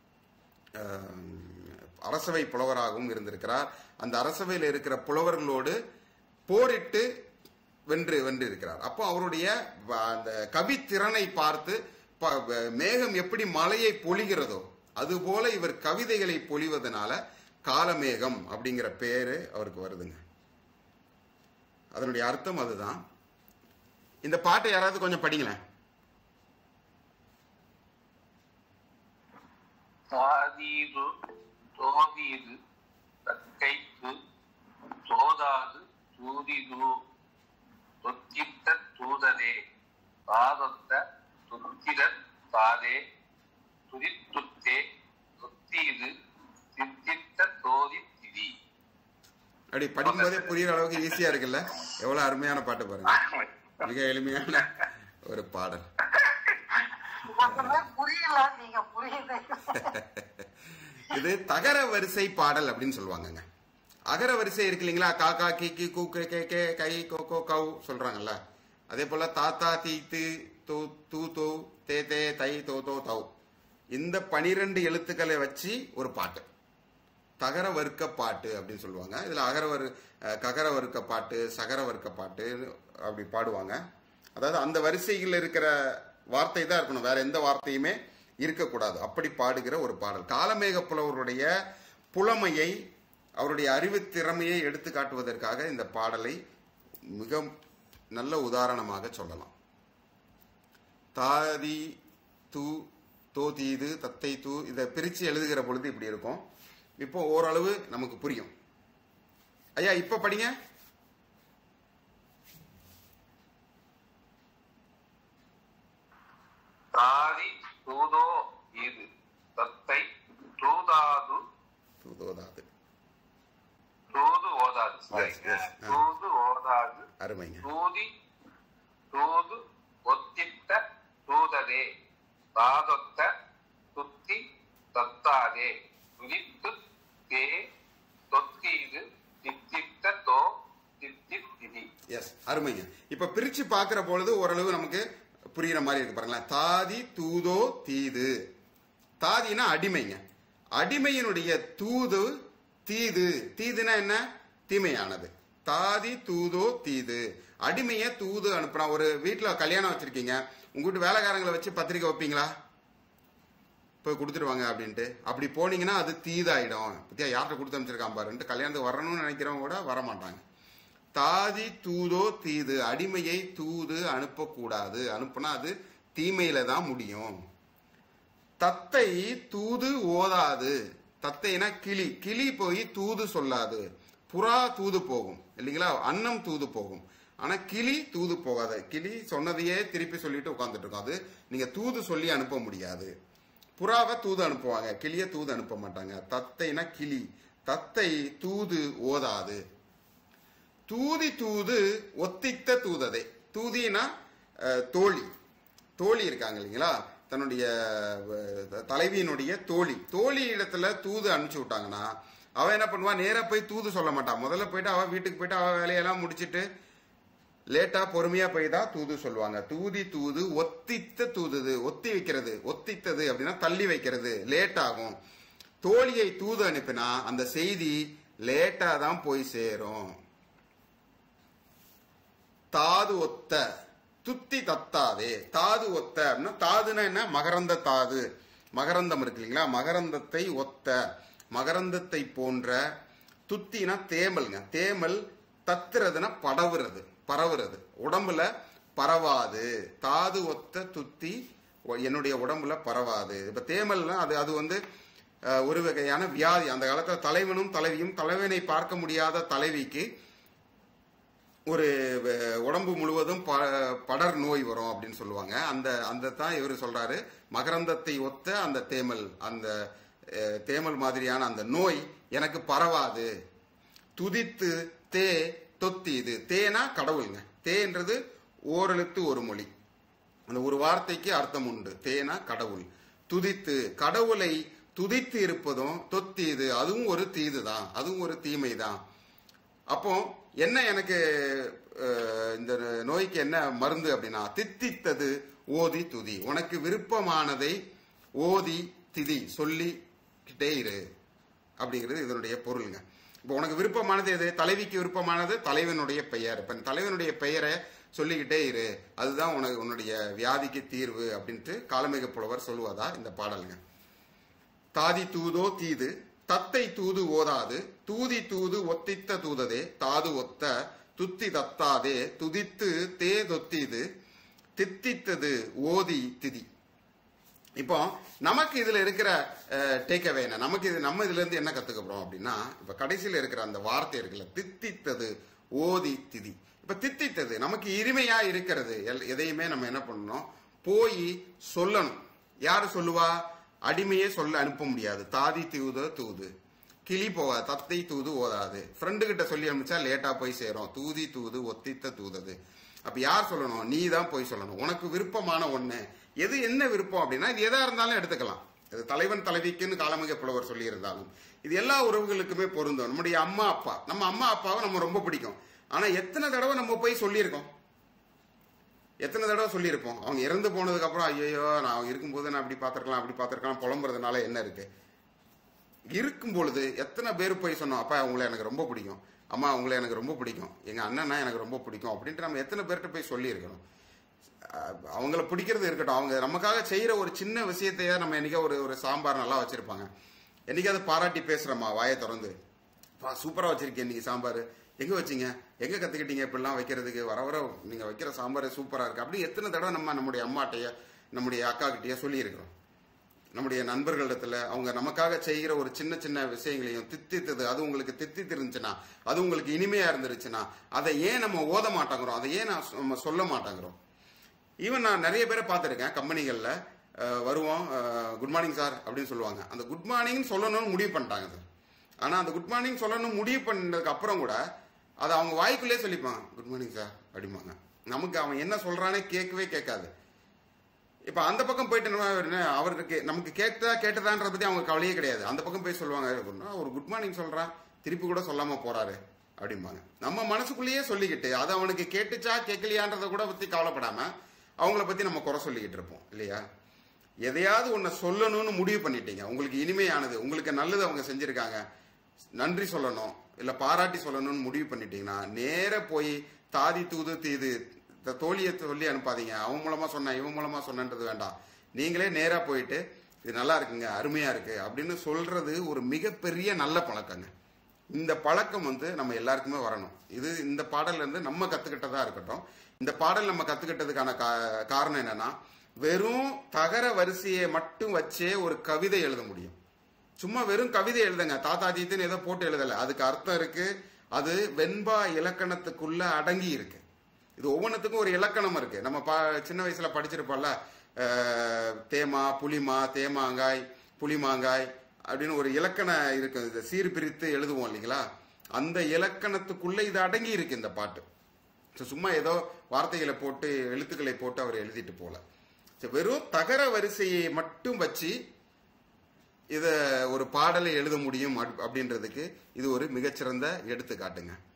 அரசவை புலவராகவும் இருந்திருக்கிறார் அந்த அரசவையில் இருக்கிற புலவர்களோடு போரிட்டு வென்று வென்று இருக்கிறார் அப்போ அவருடைய வ- அந்த கவித்திறனை பார்த்து ப- வ- மேகம் எப்படி மலையை பொழிகிறதோ அதுபோல இவர் கவிதைகளை பொழிவதனால காலமேகம் அப்படிங்கிற பேரு அவருக்கு வருதுங்க அதனுடைய அர்த்தம் அதுதான் இந்த பாட்டை யாராவது கொஞ்சம் படிங்களேன் தாதீது தோதீது தக்கைத்து தோதாது தூதிது தொத்தித்த தூததே தாதொத்த துத்திரத் தாதே துரித்துத்தே தொத்தீது தித்தித்த தோதி திதி அப்படி படிக்கும்போதே புரியுற அளவுக்கு ஈஸியா இருக்குல்ல எவ்வளவு அருமையான பாட்டு பாருங்க மிக எளிமையான ஒரு பாடல் ஒண்ணுமே புரியல நீங்க புரியுது இது தகர வரிசை பாடல் அப்படின்னு சொல்லுவாங்கங்க அகர வரிசை இருக்கு இல்லைங்களா காக்கா கீக்கி கூ கே கே கே கை கோ கோ கவு சொல்றாங்கல்ல அதே போல தாத்தா தீ தி தூ தூ தூ தே தே தை தோ தோ தௌ இந்த பனிரெண்டு எழுத்துக்களை வச்சு ஒரு பாட்டு தகர வர்க்க பாட்டு அப்படின்னு சொல்லுவாங்க இதுல அகர வரு அஹ், ககர வர்க்க பாட்டு சகர வர்க்க பாட்டு அப்படி பாடுவாங்க அதாவது அந்த வரிசையில் இருக்கிற வார்த்தை தான் இருக்கணும் வேற எந்த வார்த்தையுமே இருக்கக்கூடாது அப்படி பாடுகிற ஒரு பாடல் காலமேக புலவருடைய புலமையை அவருடைய அறிவு திறமையை எடுத்து காட்டுவதற்காக இந்த பாடலை மிக நல்ல உதாரணமாக சொல்லலாம் தாதி தூ தோதீது தத்தை தூ இதை பிரித்து எழுதுகிற பொழுது இப்படி இருக்கும் இப்போ ஓரளவு நமக்கு புரியும் ஐயா இப்ப படிங்க தாதி தூதோ இது தத்தை தூதாது தூதோதாது சரிங்க yes, ஆ. தூது ஓதாது அருமைங்க தூதி தூது ஒத்திட்ட தூததே தாதொத்த துத்தி தத்தாதே துதித்து தே தொத்தீது தித்தித்த தோ தித்தி திதி எஸ் அருமைங்க இப்ப பிரிச்சு பார்க்கிற பொழுது ஓரளவு நமக்கு புரியுற மாதிரி இருக்கு பாருங்களேன் தாதி தூதோ தீது தாதினா அடிமைங்க அடிமையினுடைய தூது தீது தீதுனா என்ன தீமையானது தாதி தூதோ தீது அடிமைய தூது அனுப்புனா ஒரு வீட்டுல கல்யாணம் வச்சிருக்கீங்க உங்க வீட்டு வேலைக்காரங்களை வச்சு பத்திரிக்கை வைப்பீங்களா போய் கொடுத்துட்டு வாங்க அப்படின்ட்டு அப்படி போனீங்கன்னா அது தீதாயிடும் பத்தியா யார்கிட்ட கொடுத்து அமைச்சிருக்கான் பாருன்ட்டு கல்யாணத்துக்கு வரணும்னு நினைக்கிறவங்க கூட வர மாட்டாங்க தாதி தூதோ தீது அடிமையை தூது அனுப்பக்கூடாது அனுப்புனா அது தீமையில தான் முடியும் தத்தை தூது ஓதாது தத்தைனா கிளி கிளி போய் தூது சொல்லாது புறா தூது போகும் இல்லைங்களா அன்னம் தூது போகும் ஆனா கிளி தூது போகாது கிளி சொன்னதையே திருப்பி சொல்லிட்டு உட்காந்துட்டு இருக்கும் அது நீங்க தூது சொல்லி அனுப்ப முடியாது புறாவை தூது அனுப்புவாங்க கிளிய தூது அனுப்ப மாட்டாங்க தத்தைனா கிளி தத்தை தூது ஓதாது தூதி தூது ஒத்தித்த தூததே தூதினா அஹ், தோழி தோழி இருக்காங்க இல்லைங்களா தன்னுடைய அஹ், தலைவியினுடைய தோழி தோழி இடத்துல தூது அனுப்பிச்சு விட்டாங்கன்னா அவ என்ன பண்ணுவா நேரா போய் தூது சொல்ல மாட்டான் முதல்ல போயிட்டு அவ வீட்டுக்கு போயிட்டு அவ வேலையெல்லாம் முடிச்சிட்டு லேட்டா பொறுமையா போய் தான் தூது சொல்லுவாங்க தூதி தூது ஒத்தித்த தூதுது ஒத்தி வைக்கிறது ஒத்தித்தது அப்படின்னா தள்ளி வைக்கிறது லேட் ஆகும் தோழியை தூது அனுப்பினா அந்த செய்தி லேட்டா தான் போய் சேரும் தாது ஒத்த துத்தி தத்தாதே தாது ஒத்த அப்படின்னா தாதுன்னா என்ன மகரந்த தாது மகரந்தம் இருக்கு இல்லைங்களா மகரந்தத்தை ஒத்த மகரந்தத்தை போன்ற துத்தினா தேமல்ங்க தேமல் தத்துறதுன்னா படவுறது பரவுறது உடம்புல பரவாது தாது ஒத்த துத்தி ஒ- என்னுடைய உடம்புல பரவாது இப்ப தேமல்னா அது அது வந்து அஹ், ஒரு வகையான வியாதி அந்த காலத்துல தலைவனும் தலைவியும் தலைவனை பார்க்க முடியாத தலைவிக்கு ஒரு வ- உடம்பு முழுவதும் ப- படர் நோய் வரும் அப்படின்னு சொல்லுவாங்க அந்த அந்த தான் இவர் சொல்றாரு மகரந்தத்தை ஒத்த அந்த தேமல் அந்த அஹ், தேமல் மாதிரியான அந்த நோய் எனக்கு பரவாது துதித்து தே தொத்தி இது தேனா கடவுளுங்க தேன்றது ஓரெழுத்து ஒரு மொழி அந்த ஒரு வார்த்தைக்கு அர்த்தம் உண்டு தேனா கடவுள் துதித்து கடவுளை துதித்து இருப்பதும் தொத்தி இது அதுவும் ஒரு தீது தான் அதுவும் ஒரு தீமை தான் அப்போ என்ன எனக்கு அஹ், இந்த நோய்க்கு என்ன மருந்து அப்படின்னா தித்தித்தது ஓதி துதி உனக்கு விருப்பமானதை ஓதி திதி சொல்லிக்கிட்டே இரு அப்படிங்கிறது இதனுடைய பொருளுங்க இப்போ உனக்கு விருப்பமானது எது தலைவிக்கு விருப்பமானது தலைவனுடைய பெயர் இப்ப தலைவனுடைய பெயரை சொல்லிக்கிட்டே இரு அதுதான் உனக்கு உன்னுடைய வியாதிக்கு தீர்வு அப்படின்ட்டு காலமிக புலவர் சொல்லுவதா இந்த பாடலுங்க தாதி தூதோ தீது தத்தை தூது ஓதாது தூதி தூது ஒத்தித்த தூததே தாது ஒத்த துத்தி தத்தாதே துதித்து தே தொத்திது தித்தித்தது ஓதி திதி இப்போ நமக்கு இதுல இருக்கிற டேக்அவே என்ன நமக்கு இது நம்ம இதுல இருந்து என்ன கத்துக்க போறோம் அப்படின்னா இப்ப கடைசியில இருக்கிற அந்த வார்த்தை இருக்குல்ல தித்தித்தது ஓதி திதி இப்ப தித்தித்தது நமக்கு இனிமையா இருக்கிறது எல்- எதையுமே நம்ம என்ன பண்ணணும் போய் சொல்லணும் யாரு சொல்லுவா அடிமையே சொல்ல அனுப்ப முடியாது தாதி தூது தூது கிளி போகாது தத்தை தூது ஓதாது ஃப்ரெண்டு கிட்ட சொல்லி அனுப்பிச்சா லேட்டா போய் சேரும் தூதி தூது ஒத்தித்த தூதது அப்ப யார் சொல்லணும் நீ தான் போய் சொல்லணும் உனக்கு விருப்பமான ஒண்ணு எது என்ன விருப்பம் அப்படின்னா இது எதா இருந்தாலும் எடுத்துக்கலாம் இது தலைவன் தலைவிக்குன்னு காலமிக புலவர் சொல்லி இருந்தாலும் இது எல்லா உறவுகளுக்குமே பொருந்தும் நம்முடைய அம்மா அப்பா நம்ம அம்மா அப்பாவை நம்ம ரொம்ப பிடிக்கும் ஆனா எத்தனை தடவை நம்ம போய் சொல்லியிருக்கோம் எத்தனை தடவை சொல்லியிருப்போம் அவங்க இறந்து போனதுக்கு அப்புறம் ஐயோ நான் இருக்கும்போது நான் அப்படி பார்த்திருக்கலாம் அப்படி பார்த்திருக்கலாம் புலம்புறதுனால என்ன இருக்கு இருக்கும் பொழுது எத்தனை பேர் போய் சொன்னோம் அப்பா உங்களை எனக்கு ரொம்ப பிடிக்கும் அம்மா உங்களை எனக்கு ரொம்ப பிடிக்கும் எங்க அண்ணனா எனக்கு ரொம்ப பிடிக்கும் அப்படின்ட்டு நம்ம எத்தனை பேர்கிட்ட போய் சொல்லியிருக்கணும் அஹ் அவங்கள பிடிக்கிறது இருக்கட்டும் அவங்க நமக்காக செய்யற ஒரு சின்ன விஷயத்தையே நம்ம என்னைக்கா ஒரு ஒரு சாம்பார் நல்லா வச்சிருப்பாங்க என்னைக்காவது பாராட்டி பேசுறோமா வாயை திறந்து பா சூப்பரா வச்சிருக்கேன் இன்னைக்கு சாம்பார் எங்க வச்சீங்க எங்க கத்துக்கிட்டீங்க இப்படிலாம் வைக்கிறதுக்கு வர வர நீங்க வைக்கிற சாம்பார் சூப்பரா இருக்கு அப்படி எத்தனை தடவை நம்ம நம்முடைய அம்மாட்டைய நம்முடைய அக்கா கிட்டயே சொல்லியிருக்கிறோம் நம்முடைய நண்பர்களிடத்துல அவங்க நமக்காக செய்கிற ஒரு சின்ன சின்ன விஷயங்களையும் தித்தித்தது அது உங்களுக்கு தித்தித்து இருந்துச்சுன்னா அது உங்களுக்கு இனிமையா இருந்துருச்சுன்னா அதை ஏன் நம்ம ஓத மாட்டாங்கிறோம் அதை ஏன் நான் சொ- நம்ம சொல்ல மாட்டாங்கிறோம் ஈவன் நான் நிறைய பேரை பார்த்துருக்கேன் கம்பெனிகளில் வருவோம் குட் மார்னிங் சார் அப்படின்னு சொல்லுவாங்க அந்த குட் மார்னிங் சொல்லணும்னு முடிவு பண்ணிட்டாங்க சார் ஆனால் அந்த குட் மார்னிங் சொல்லணும் முடிவு பண்ணதுக்கு அப்புறம் கூட அதை அவங்க வாய்க்குள்ளே சொல்லிப்பாங்க குட் மார்னிங் சார் அப்படிம்பாங்க நமக்கு அவன் என்ன சொல்றானே கேட்கவே கேட்காது இப்போ அந்த பக்கம் போயிட்டு நம்ம என்ன அவருக்கு நமக்கு கேட்டதா கேட்டதான்றத பத்தி அவங்க கவலையே கிடையாது அந்த பக்கம் போய் சொல்லுவாங்க அப்படின்னா ஒரு குட் மார்னிங் சொல்றான் திருப்பி கூட சொல்லாம போறாரு அப்படிம்பாங்க நம்ம மனசுக்குள்ளேயே சொல்லிக்கிட்டு அது அவனுக்கு கேட்டுச்சா கேட்கலையான்றத கூட பத்தி கவலைப்படாம அவங்கள பத்தி நம்ம குறை சொல்லிக்கிட்டு இருப்போம் இல்லையா எதையாவது ஒன்றை சொல்லணும்னு முடிவு பண்ணிட்டீங்க உங்களுக்கு இனிமையானது உங்களுக்கு நல்லது அவங்க செஞ்சிருக்காங்க நன்றி சொல்லணும் இல்ல பாராட்டி சொல்லணும்னு முடிவு பண்ணிட்டீங்கன்னா நேர போய் தாதி தூது தீது இந்த தோழியை சொல்லி அனுப்பாதீங்க அவன் மூலமா சொன்னேன் இவன் மூலமா சொன்னன்றது வேண்டாம் நீங்களே நேரா போயிட்டு இது நல்லா இருக்குங்க அருமையா இருக்கு அப்படின்னு சொல்றது ஒரு மிகப்பெரிய நல்ல பழக்கங்க இந்த பழக்கம் வந்து நம்ம எல்லாருக்குமே வரணும் இது இந்த பாடல்ல இருந்து நம்ம கத்துக்கிட்டதா இருக்கட்டும் இந்த பாடல் நம்ம கத்துக்கிட்டதுக்கான கா- காரணம் என்னன்னா வெறும் தகர வரிசையை மட்டும் வச்சே ஒரு கவிதை எழுத முடியும் சும்மா வெறும் கவிதை எழுதுங்க தாத்தா தீத்துன்னு ஏதோ போட்டு எழுதல அதுக்கு அர்த்தம் இருக்கு அது வெண்பா இலக்கணத்துக்குள்ள அடங்கி இருக்கு இது ஒவ்வொன்றுத்துக்கும் ஒரு இலக்கணம் இருக்கு நம்ம பா சின்ன வயசுல படிச்சிருப்போம்ல அஹ், தேமா புளிமா தேமாங்காய் புளிமாங்காய் அப்படின்னு ஒரு இலக்கண இருக்கு இது சீர் பிரித்து எழுதுவோம் இல்லைங்களா அந்த இலக்கணத்துக்குள்ள இது அடங்கி இருக்கு இந்த பாட்டு ஸோ சும்மா ஏதோ வார்த்தைகளை போட்டு எழுத்துக்களை போட்டு அவர் எழுதிட்டு போல So, வெறும் தகர வரிசையை மட்டும் வச்சு இத ஒரு பாடலை எழுத முடியும் அப்- அப்படின்றதுக்கு இது ஒரு மிகச்சிறந்த எடுத்துக்காட்டுங்க